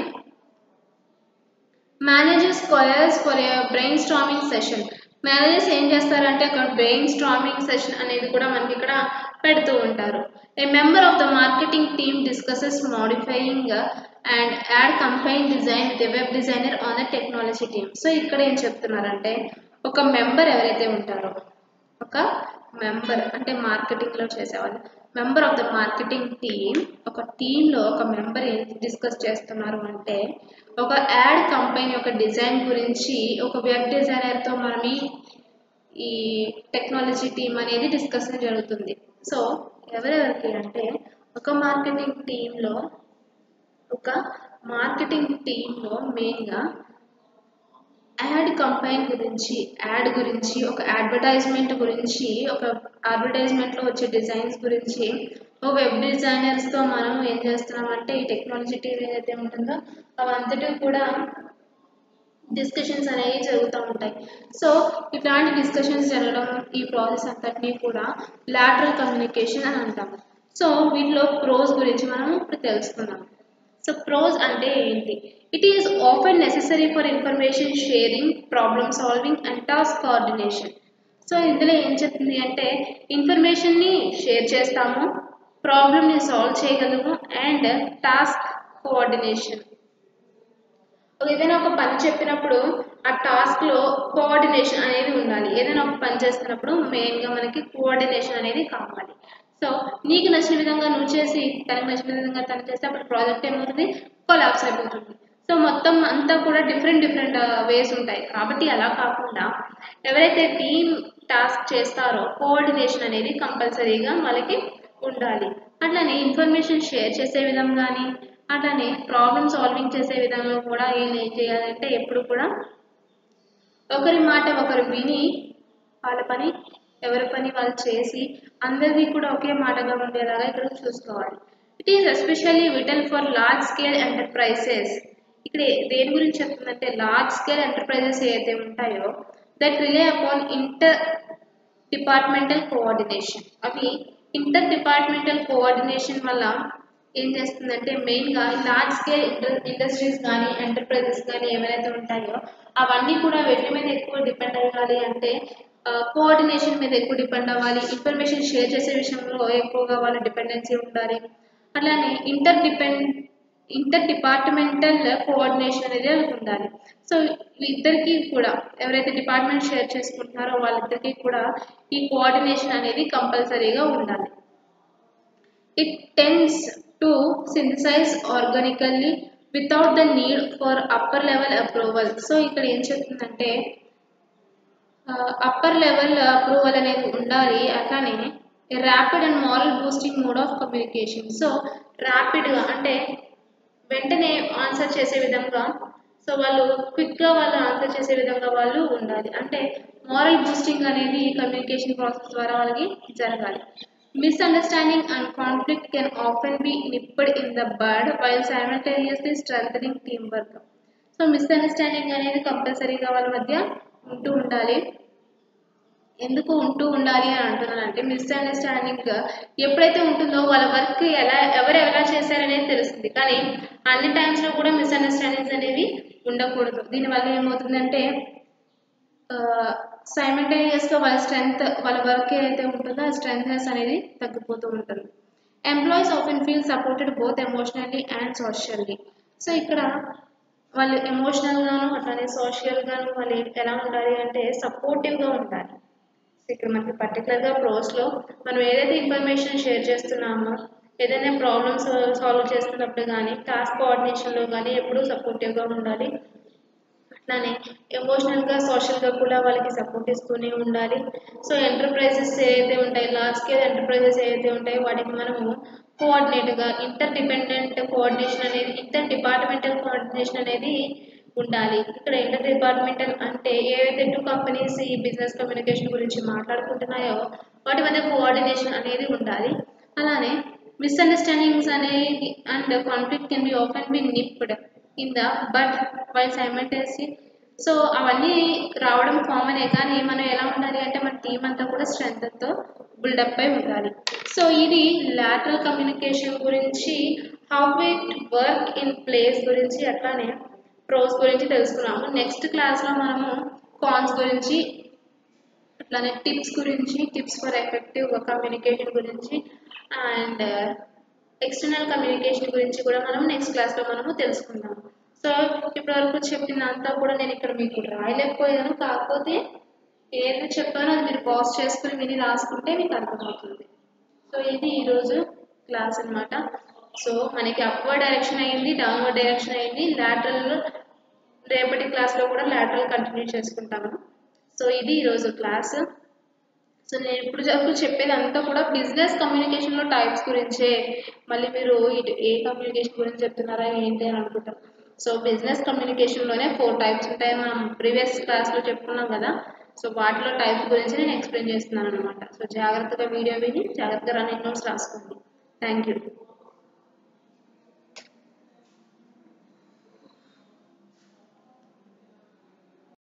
managers squares for a brainstorming session managers ఏం చేస్తారంటే అక్కడ బ్రెయిన్ స్ట్రామింగ్ సెషన్ అనేది కూడా మనకి ఇక్కడ పెడుతూ ఉంటారు a member of the marketing team discusses modifying and ad campaign design with web designer on the technology team so ఇక్కడ ఏం చెప్తున్నారంటే ఒక మెంబర్ ఎవరైతే ఉంటారో ఒక మెంబర్ అంటే మార్కెటింగ్లో చేసేవాళ్ళు member of the marketing team ఒక టీంలో ఒక మెంబర్ ఏం డిస్కస్ చేస్తున్నారు అంటే ఒక యాడ్ కంపెనీ యొక్క డిజైన్ గురించి ఒక వెబ్ డిజైనర్తో మనం ఈ- ఈ టెక్నాలజీ టీం అనేది డిస్కషన్ జరుగుతుంది సో ఎవరెవరికి అంటే ఒక మార్కెటింగ్ టీంలో ఒక మార్కెటింగ్ టీంలో మెయిన్గా యాడ్ కంపెనీ గురించి యాడ్ గురించి ఒక అడ్వర్టైజ్మెంట్ గురించి ఒక అడ్వర్టైజ్మెంట్లో వచ్చే డిజైన్స్ గురించి ఒక వెబ్ డిజైనర్స్తో మనం ఏం చేస్తున్నామంటే ఈ టెక్నాలజీ టీం ఏదైతే ఉంటుందో అవంతటి కూడా డిస్కషన్స్ అనేవి జరుగుతూ ఉంటాయి సో ఇట్లాంటి డిస్కషన్స్ జరగడం ఈ ప్రాసెస్ అంతటినీ కూడా లాటరల్ కమ్యూనికేషన్ అని అంటాం సో వీటిలో ప్రోస్ గురించి మనం ఇప్పుడు తెలుసుకుందాం సో ప్రోస్ అంటే ఏంటి it is often necessary for information sharing problem solving and task coordination so ఇందులో ఏం చెప్తుంది అంటే ఇన్ఫర్మేషన్ని షేర్ చేస్తాము ప్రాబ్లమ్ని సాల్వ్ చేయగలము అండ్ టాస్క్ కోఆర్డినేషన్ ఏదైనా ఒక పని చెప్పినప్పుడు ఆ టాస్క్ లో కోఆర్డినేషన్ అనేది ఉండాలి ఏదైనా ఒక పని చేస్తున్నప్పుడు మెయిన్ గా మనకి కోఆర్డినేషన్ అనేది కావాలి సో నీకు నచ్చిన విధంగా నువ్వు చేసి తనకు నచ్చిన విధంగా తను చేస్తే అప్పుడు ప్రాజెక్ట్ ఏమవుతుంది కొలాప్స్ అయిపోతుంది సో మొత్తం అంతా కూడా డిఫరెంట్ డిఫరెంట్ వేస్ ఉంటాయి కాబట్టి అలా కాకుండా ఎవరైతే టీమ్ టాస్క్ చేస్తారో కోఆర్డినేషన్ అనేది కంపల్సరీగా వాళ్ళకి ఉండాలి అట్లనే ఇన్ఫర్మేషన్ షేర్ చేసే విధం కానీ అట్లానే ప్రాబ్లమ్ సాల్వింగ్ చేసే విధంలో కూడా ఏం ఏం చేయాలంటే ఎప్పుడు కూడా ఒకరి మాట ఒకరు విని వాళ్ళ పని ఎవరి పని వాళ్ళు చేసి అందరిది కూడా ఒకే మాటగా ఉండేలాగా ఇక్కడ చూసుకోవాలి it is especially vital for large scale enterprises ఇక్కడ దేని గురించి చెప్తుందంటే లార్జ్ స్కేల్ ఎంటర్ప్రైజెస్ ఏవైతే ఉంటాయో that rely upon interdepartmental coordination అవి ఇంటర్ డిపార్ట్మెంటల్ కోఆర్డినేషన్ వల్ల ఏం చేస్తుందంటే మెయిన్గా లార్జ్ స్కేల్ ఇంటర్ ఇండస్ట్రీస్ కానీ ఎంటర్ప్రైజెస్ కానీ ఏమైతే ఉంటాయో అవన్నీ కూడా వీటి మీద ఎక్కువ డిపెండ్ అవ్వాలి అంటే కోఆర్డినేషన్ మీద ఎక్కువ డిపెండ్ అవ్వాలి ఇన్ఫర్మేషన్ షేర్ చేసే విషయంలో ఎక్కువగా వాళ్ళ డిపెండెన్సీ ఉండాలి అట్లానే inter depend interdepartmental coordination అనేది వాళ్ళకి ఉండాలి సో ఇద్దరికి కూడా ఎవరైతే డిపార్ట్మెంట్ షేర్ చేసుకుంటున్నారో వాళ్ళిద్దరికి కూడా ఈ కోఆర్డినేషన్ అనేది కంపల్సరీగా ఉండాలి it tends to synthesise organically without the need for upper level approval so ఇక్కడ ఏం చెప్తుందంటే అప్పర్ లెవెల్ అప్రూవల్ అనేది ఉండాలి అట్లానే rapid and morale boosting mode of communication so ర్యాపిడ్గా అంటే వెంటనే ఆన్సర్ చేసే విధంగా సో వాళ్ళు క్విక్గా వాళ్ళు ఆన్సర్ చేసే విధంగా వాళ్ళు ఉండాలి అంటే మారల్ బూస్టింగ్ అనేది కమ్యూనికేషన్ ప్రాసెస్ ద్వారా వాళ్ళకి జరగాలి misunderstanding and conflict can often be nipped in the bud while simultaneously strengthening teamwork so misunderstanding అనేది కంపల్సరీగా వాళ్ళ మధ్య ఉంటూ ఉండాలి ఎందుకు ఉంటూ ఉండాలి అని అంటున్నానంటే మిస్అండర్స్టాండింగ్ ఎప్పుడైతే ఉంటుందో వాళ్ళ వర్క్ ఎలా ఎవరు ఎలా చేశారనేది తెలుస్తుంది కానీ అన్ని టైమ్స్లో కూడా మిస్అండర్స్టాండింగ్స్ అనేవి ఉండకూడదు దీనివల్ల ఏమవుతుందంటే సైమల్టేనియస్గా వాళ్ళ స్ట్రెంగ్త్ వాళ్ళ వర్క్ ఏదైతే ఉంటుందో ఆ స్ట్రెంగ్నెస్ అనేది తగ్గిపోతూ ఉంటుంది employees often feel supported both emotionally and socially so ఇక్కడ వాళ్ళు ఎమోషనల్గాను అట్లానే సోషల్గాను వాళ్ళు ఎలా ఉండాలి అంటే సపోర్టివ్గా ఉండాలి ఇక్కడ మనకి పర్టికులర్గా ప్రోస్లో మనం ఏదైతే ఇన్ఫర్మేషన్ షేర్ చేస్తున్నామో ఏదైనా ప్రాబ్లమ్స్ సాల్వ్ చేస్తున్నప్పుడు కానీ టాస్క్ కోఆర్డినేషన్లో కానీ ఎప్పుడూ సపోర్టివ్గా ఉండాలి అట్లానే ఎమోషనల్గా సోషల్గా కూడా వాళ్ళకి సపోర్ట్ ఇస్తూనే ఉండాలి సో ఎంటర్ప్రైజెస్ ఏవైతే ఉంటాయి లార్జ్ స్కేల్ ఎంటర్ప్రైజెస్ ఏవైతే ఉంటాయో వాటికి మనము కోఆర్డినేట్గా ఇంటర్ డిపెండెంట్ కోఆర్డినేషన్ అనేది ఇంటర్ డిపార్ట్మెంటల్ కోఆర్డినేషన్ అనేది ఉండాలి ఇక్కడ ఇంటర్ డిపార్ట్మెంటల్ అంటే ఏవైతే టూ కంపెనీస్ ఈ బిజినెస్ కమ్యూనికేషన్ గురించి మాట్లాడుకుంటున్నాయో వాటి మధ్య కోఆర్డినేషన్ అనేది ఉండాలి అలానే మిస్అండర్స్టాండింగ్స్ అనేది and conflict can be often be nipped in the bud while simultaneously so అవన్నీ రావడం కామనే కానీ మనం ఎలా ఉండాలి అంటే మన టీం అంతా కూడా స్ట్రెంగ్త్తో బిల్డప్ అయి ఉండాలి సో ఇది లాటరల్ కమ్యూనికేషన్ గురించి how it work in place గురించి అట్లానే ప్రోస్ గురించి తెలుసుకున్నాము నెక్స్ట్ క్లాస్లో మనము కాన్స్ గురించి అట్లానే టిప్స్ గురించి టిప్స్ ఫర్ ఎఫెక్టివ్ కమ్యూనికేషన్ గురించి అండ్ ఎక్స్టర్నల్ కమ్యూనికేషన్ గురించి కూడా మనం నెక్స్ట్ క్లాస్లో మనము తెలుసుకుందాము సో ఇప్పటివరకు చెప్పినంతా కూడా నేను ఇక్కడ మీకు రాయలేకపోయాను కాకపోతే ఏది చెప్పానో అది మీరు పాజ్ చేసుకుని విని రాసుకుంటే మీకు అర్థమవుతుంది సో ఇది ఈరోజు క్లాస్ అన్నమాట సో మనకి అప్వర్డ్ డైరెక్షన్ అయింది డౌన్వర్డ్ డైరెక్షన్ అయింది లాటరల్ రేపటి క్లాస్లో కూడా లాటరల్ కంటిన్యూ చేసుకుంటాము సో ఇది ఈరోజు క్లాస్ సో నేను ఇప్పుడు వరకు చెప్పేది అంతా కూడా బిజినెస్ కమ్యూనికేషన్లో టైప్స్ గురించే మళ్ళీ మీరు ఇటు ఏ కమ్యూనికేషన్ గురించి చెప్తున్నారా ఏంటి అని అనుకుంటారు సో బిజినెస్ కమ్యూనికేషన్లోనే ఫోర్ టైప్స్ ఉంటాయి మనం ప్రీవియస్ క్లాస్లో చెప్పుకున్నాం కదా సో వాటిలో టైప్స్ గురించి నేను ఎక్స్ప్లెయిన్ చేస్తున్నాను అనమాట సో జాగ్రత్తగా వీడియో విని జాగ్రత్తగా రన్నింగ్ నోట్స్ రాసుకోండి థ్యాంక్ యూ